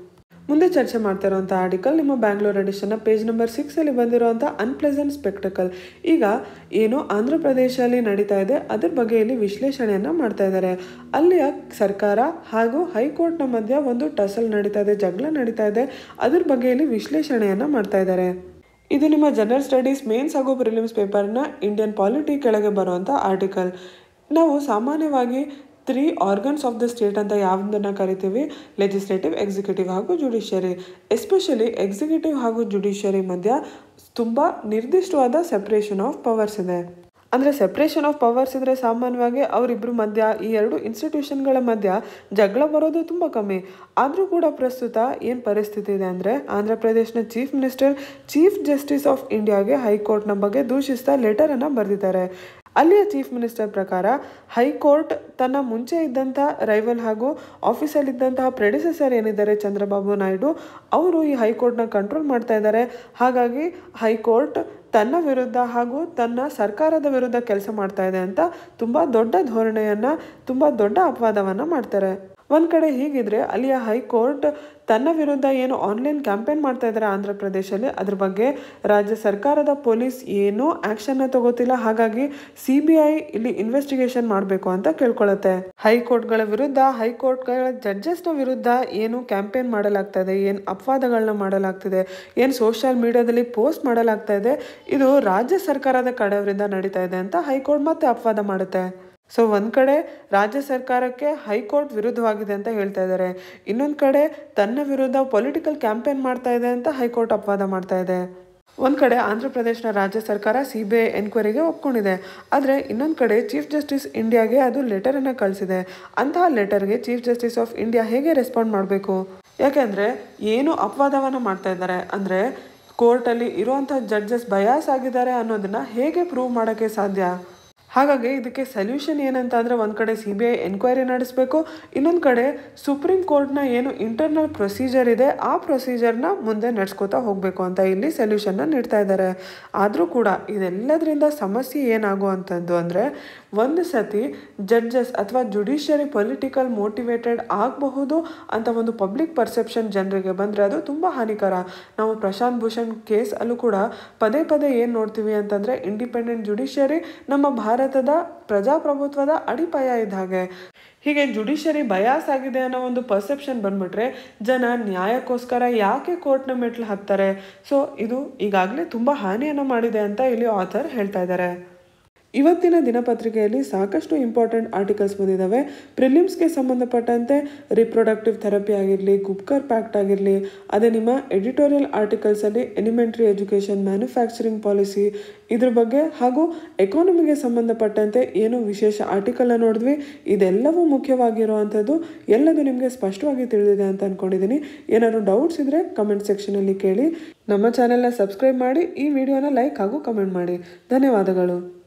ಮುಂದೆ ಚರ್ಚೆ ಮಾಡ್ತಾ ಇರುವಂಥ ಆರ್ಟಿಕಲ್ ನಿಮ್ಮ ಬ್ಯಾಂಗ್ಳೂರ್ ಎಡಿಷನ್ನ ಪೇಜ್ ನಂಬರ್ ಸಿಕ್ಸಲ್ಲಿ ಬಂದಿರುವಂಥ ಅನ್ಪ್ಲೆಸೆಂಟ್ ಸ್ಪೆಕ್ಟಕಲ್ ಈಗ ಏನು ಆಂಧ್ರ ಪ್ರದೇಶದಲ್ಲಿ ನಡೀತಾ ಇದೆ ಅದ್ರ ಬಗ್ಗೆ ಇಲ್ಲಿ ವಿಶ್ಲೇಷಣೆಯನ್ನು ಮಾಡ್ತಾ ಇದ್ದಾರೆ ಅಲ್ಲಿಯ ಸರ್ಕಾರ ಹಾಗೂ ಹೈಕೋರ್ಟ್ನ ಮಧ್ಯ ಒಂದು ಟಸಲ್ ನಡೀತಾ ಇದೆ ಜಗಳ ನಡೀತಾ ಇದೆ ಅದ್ರ ಬಗ್ಗೆ ಇಲ್ಲಿ ವಿಶ್ಲೇಷಣೆಯನ್ನು ಮಾಡ್ತಾ ಇದ್ದಾರೆ ಇದು ನಿಮ್ಮ ಜನರಲ್ ಸ್ಟಡೀಸ್ ಮೇನ್ಸ್ ಹಾಗೂ ಪ್ರಿಲಿಮ್ಸ್ ಪೇಪರ್ನ ಇಂಡಿಯನ್ ಪಾಲಿಟಿ ಕೆಳಗೆ ಬರುವಂಥ ಆರ್ಟಿಕಲ್ ನಾವು ಸಾಮಾನ್ಯವಾಗಿ three organs of the state ಅಂತ ಯಾವುದನ್ನು ಕರಿತೀವಿ ಲೆಜಿಸ್ಲೇಟಿವ್ ಎಕ್ಸಿಕ್ಯೂಟಿವ್ ಹಾಗೂ ಜುಡಿಷಿಯರಿ ಎಸ್ಪೆಷಲಿ ಎಕ್ಸಿಕ್ಯೂಟಿವ್ ಹಾಗೂ ಜುಡಿಷಿಯರಿ ಮಧ್ಯ ತುಂಬ ನಿರ್ದಿಷ್ಟವಾದ ಸೆಪ್ರೇಷನ್ ಆಫ್ ಪವರ್ಸ್ ಇದೆ ಅಂದರೆ ಸೆಪ್ರೇಷನ್ ಆಫ್ ಪವರ್ಸ್ ಇದ್ದರೆ ಸಾಮಾನ್ಯವಾಗಿ ಅವರಿಬ್ಬರ ಮಧ್ಯ ಈ ಎರಡು ಇನ್ಸ್ಟಿಟ್ಯೂಷನ್ಗಳ ಮಧ್ಯ ಜಗಳ ಬರೋದು ತುಂಬ ಕಮ್ಮಿ ಆದರೂ ಕೂಡ ಪ್ರಸ್ತುತ ಏನು ಪರಿಸ್ಥಿತಿ ಇದೆ ಅಂದರೆ ಆಂಧ್ರ ಪ್ರದೇಶನ chief minister chief justice of ಇಂಡಿಯಾಗೆ ಹೈಕೋರ್ಟ್ನ ಬಗ್ಗೆ ದೂಷಿಸ್ತಾ ಲೆಟರನ್ನು ಬರೆದಿದ್ದಾರೆ ಅಲ್ಲಿಯ ಚೀಫ್ ಮಿನಿಸ್ಟರ್ ಪ್ರಕಾರ ಹೈಕೋರ್ಟ್ ತನ್ನ ಮುಂಚೆ ಇದ್ದಂಥ ರೈವಲ್ ಹಾಗೂ ಆಫೀಸಲ್ಲಿದ್ದಂತಹ ಪ್ರೆಡಿಸೆಸರ್ ಏನಿದ್ದಾರೆ ಚಂದ್ರಬಾಬು ನಾಯ್ಡು ಅವರು ಈ ಹೈಕೋರ್ಟ್ನ ಕಂಟ್ರೋಲ್ ಮಾಡ್ತಾ ಇದ್ದಾರೆ ಹಾಗಾಗಿ ಹೈಕೋರ್ಟ್ ತನ್ನ ವಿರುದ್ಧ ಹಾಗೂ ತನ್ನ ಸರ್ಕಾರದ ವಿರುದ್ಧ ಕೆಲಸ ಮಾಡ್ತಾ ಇದೆ ಅಂತ ತುಂಬ ದೊಡ್ಡ ಧೋರಣೆಯನ್ನು ತುಂಬ ದೊಡ್ಡ ಅಪವಾದವನ್ನು ಮಾಡ್ತಾರೆ ಒಂದು ಕಡೆ ಹೀಗಿದ್ರೆ ಅಲ್ಲಿಯ ಹೈಕೋರ್ಟ್ ತನ್ನ ವಿರುದ್ಧ ಏನು ಆನ್ಲೈನ್ ಕ್ಯಾಂಪೇನ್ ಮಾಡ್ತಾ ಇದ್ದಾರೆ ಆಂಧ್ರ ಪ್ರದೇಶದಲ್ಲಿ ಅದ್ರ ಬಗ್ಗೆ ರಾಜ್ಯ ಸರ್ಕಾರದ ಪೊಲೀಸ್ ಏನೂ ಆ್ಯಕ್ಷನ್ನ ತಗೋತಿಲ್ಲ ಹಾಗಾಗಿ ಸಿ ಬಿ ಐ ಇಲ್ಲಿ ಇನ್ವೆಸ್ಟಿಗೇಷನ್ ಮಾಡಬೇಕು ಅಂತ ಕೇಳ್ಕೊಳ್ಳುತ್ತೆ ಹೈಕೋರ್ಟ್ಗಳ ವಿರುದ್ಧ ಹೈಕೋರ್ಟ್ಗಳ ಜಡ್ಜಸ್ನ ವಿರುದ್ಧ ಏನು ಕ್ಯಾಂಪೇನ್ ಮಾಡಲಾಗ್ತಾ ಇದೆ ಏನು ಅಪವಾದಗಳನ್ನ ಮಾಡಲಾಗ್ತಿದೆ ಏನು ಸೋಷಿಯಲ್ ಮೀಡಿಯಾದಲ್ಲಿ ಪೋಸ್ಟ್ ಮಾಡಲಾಗ್ತಾ ಇದೆ ಇದು ರಾಜ್ಯ ಸರ್ಕಾರದ ಕಡೆಯವರಿಂದ ನಡೀತಾ ಇದೆ ಅಂತ ಹೈಕೋರ್ಟ್ ಮತ್ತೆ ಅಪವಾದ ಮಾಡುತ್ತೆ ಸೊ ಒಂದು ಕಡೆ ರಾಜ್ಯ ಸರ್ಕಾರಕ್ಕೆ ಹೈಕೋರ್ಟ್ ವಿರುದ್ಧವಾಗಿದೆ ಅಂತ ಹೇಳ್ತಾ ಇದ್ದಾರೆ ಇನ್ನೊಂದು ಕಡೆ ತನ್ನ ವಿರುದ್ಧ ಪೊಲಿಟಿಕಲ್ ಕ್ಯಾಂಪೇನ್ ಮಾಡ್ತಾ ಇದೆ ಅಂತ ಹೈಕೋರ್ಟ್ ಅಪವಾದ ಮಾಡ್ತಾ ಇದೆ ಒಂದು ಕಡೆ ಆಂಧ್ರ ಪ್ರದೇಶನ ರಾಜ್ಯ ಸರ್ಕಾರ ಸಿ ಬಿ ಐ ಎನ್ಕ್ವೈರಿಗೆ ಒಪ್ಕೊಂಡಿದೆ ಆದರೆ ಇನ್ನೊಂದು ಕಡೆ ಚೀಫ್ ಜಸ್ಟಿಸ್ ಇಂಡಿಯಾಗೆ ಅದು ಲೆಟರನ್ನು ಕಳಿಸಿದೆ ಅಂತಹ ಲೆಟರ್ಗೆ ಚೀಫ್ ಜಸ್ಟಿಸ್ ಆಫ್ ಇಂಡಿಯಾ ಹೇಗೆ ರೆಸ್ಪಾಂಡ್ ಮಾಡಬೇಕು ಯಾಕೆಂದರೆ ಏನು ಅಪವಾದವನ್ನು ಮಾಡ್ತಾ ಇದ್ದಾರೆ ಅಂದರೆ ಕೋರ್ಟಲ್ಲಿ ಇರುವಂಥ ಜಡ್ಜಸ್ ಬಯಾಸ್ ಆಗಿದ್ದಾರೆ ಅನ್ನೋದನ್ನ ಹೇಗೆ ಪ್ರೂವ್ ಮಾಡೋಕ್ಕೆ ಸಾಧ್ಯ ಹಾಗಾಗಿ ಇದಕ್ಕೆ ಸೊಲ್ಯೂಷನ್ ಏನಂತ ಅಂದರೆ ಒಂದು ಕಡೆ ಸಿ ಬಿ ಐ ಎನ್ಕ್ವೈರಿ ನಡೆಸಬೇಕು ಇನ್ನೊಂದು ಕಡೆ ಸುಪ್ರೀಂ ಕೋರ್ಟ್ನ ಏನು ಇಂಟರ್ನಲ್ ಪ್ರೊಸೀಜರ್ ಇದೆ ಆ ಪ್ರೊಸೀಜರ್ನ ಮುಂದೆ ನಡ್ಸ್ಕೊತಾ ಹೋಗಬೇಕು ಅಂತ ಇಲ್ಲಿ ಸೊಲ್ಯೂಷನ್ನ ನೀಡ್ತಾ ಇದ್ದಾರೆ ಆದರೂ ಕೂಡ ಇದೆಲ್ಲದರಿಂದ ಸಮಸ್ಯೆ ಏನಾಗುವಂಥದ್ದು ಅಂದರೆ ಒಂದು ಸತಿ ಜಡ್ಜಸ್ ಅಥವಾ ಜುಡಿಷಿಯರಿ ಪೊಲಿಟಿಕಲ್ ಮೋಟಿವೇಟೆಡ್ ಆಗಬಹುದು ಅಂತ ಒಂದು ಪಬ್ಲಿಕ್ ಪರ್ಸೆಪ್ಷನ್ ಜನರಿಗೆ ಬಂದರೆ ಅದು ತುಂಬ ಹಾನಿಕರ ನಾವು ಪ್ರಶಾಂತ್ ಭೂಷಣ್ ಕೇಸ್ ಅಲ್ಲೂ ಕೂಡ ಪದೇ ಪದೇ ಏನು ನೋಡ್ತೀವಿ ಅಂತಂದರೆ ಇಂಡಿಪೆಂಡೆಂಟ್ ಜುಡಿಷಿಯರಿ ನಮ್ಮ ಭಾರತದ ಪ್ರಜಾಪ್ರಭುತ್ವದ ಅಡಿಪಾಯ ಇದ್ದ ಹಾಗೆ ಹೀಗೆ ಜುಡಿಷಿಯರಿ ಬಯಾಸ್ ಆಗಿದೆ ಅನ್ನೋ ಒಂದು ಪರ್ಸೆಪ್ಷನ್ ಬಂದ್ಬಿಟ್ರೆ ಜನ ನ್ಯಾಯಕ್ಕೋಸ್ಕರ ಯಾಕೆ ಕೋರ್ಟ್ನ ಮೆಟ್ಲು ಹತ್ತಾರೆ ಸೊ ಇದು ಈಗಾಗಲೇ ತುಂಬ ಹಾನಿಯನ್ನು ಮಾಡಿದೆ ಅಂತ ಇಲ್ಲಿ ಆಥರ್ ಹೇಳ್ತಾ ಇದ್ದಾರೆ ಇವತ್ತಿನ ದಿನಪತ್ರಿಕೆಯಲ್ಲಿ ಸಾಕಷ್ಟು ಇಂಪಾರ್ಟೆಂಟ್ ಆರ್ಟಿಕಲ್ಸ್ ಬಂದಿದ್ದಾವೆ ಪ್ರಿಲಿಮ್ಸ್ಗೆ ಸಂಬಂಧಪಟ್ಟಂತೆ ರಿಪ್ರೊಡಕ್ಟಿವ್ ಥೆರಪಿ ಆಗಿರಲಿ ಗುಪ್ಕರ್ ಪ್ಯಾಕ್ಟ್ ಆಗಿರಲಿ ಅದೇ ನಿಮ್ಮ ಎಡಿಟೋರಿಯಲ್ ಆರ್ಟಿಕಲ್ಸಲ್ಲಿ ಎಲಿಮೆಂಟ್ರಿ ಎಜುಕೇಷನ್ ಮ್ಯಾನುಫ್ಯಾಕ್ಚರಿಂಗ್ ಪಾಲಿಸಿ ಇದ್ರ ಬಗ್ಗೆ ಹಾಗೂ ಎಕಾನಮಿಗೆ ಸಂಬಂಧಪಟ್ಟಂತೆ ಏನು ವಿಶೇಷ ಆರ್ಟಿಕಲ್ನ ನೋಡಿದ್ವಿ ಇದೆಲ್ಲವೂ ಮುಖ್ಯವಾಗಿರುವಂಥದ್ದು ಎಲ್ಲದು ನಿಮಗೆ ಸ್ಪಷ್ಟವಾಗಿ ತಿಳಿದಿದೆ ಅಂತ ಅಂದ್ಕೊಂಡಿದ್ದೀನಿ ಏನಾದ್ರು ಡೌಟ್ಸ್ ಇದ್ದರೆ ಕಮೆಂಟ್ ಸೆಕ್ಷನಲ್ಲಿ ಕೇಳಿ ನಮ್ಮ ಚಾನೆಲ್ನ ಸಬ್ಸ್ಕ್ರೈಬ್ ಮಾಡಿ ಈ ವಿಡಿಯೋನ ಲೈಕ್ ಹಾಗೂ ಕಮೆಂಟ್ ಮಾಡಿ ಧನ್ಯವಾದಗಳು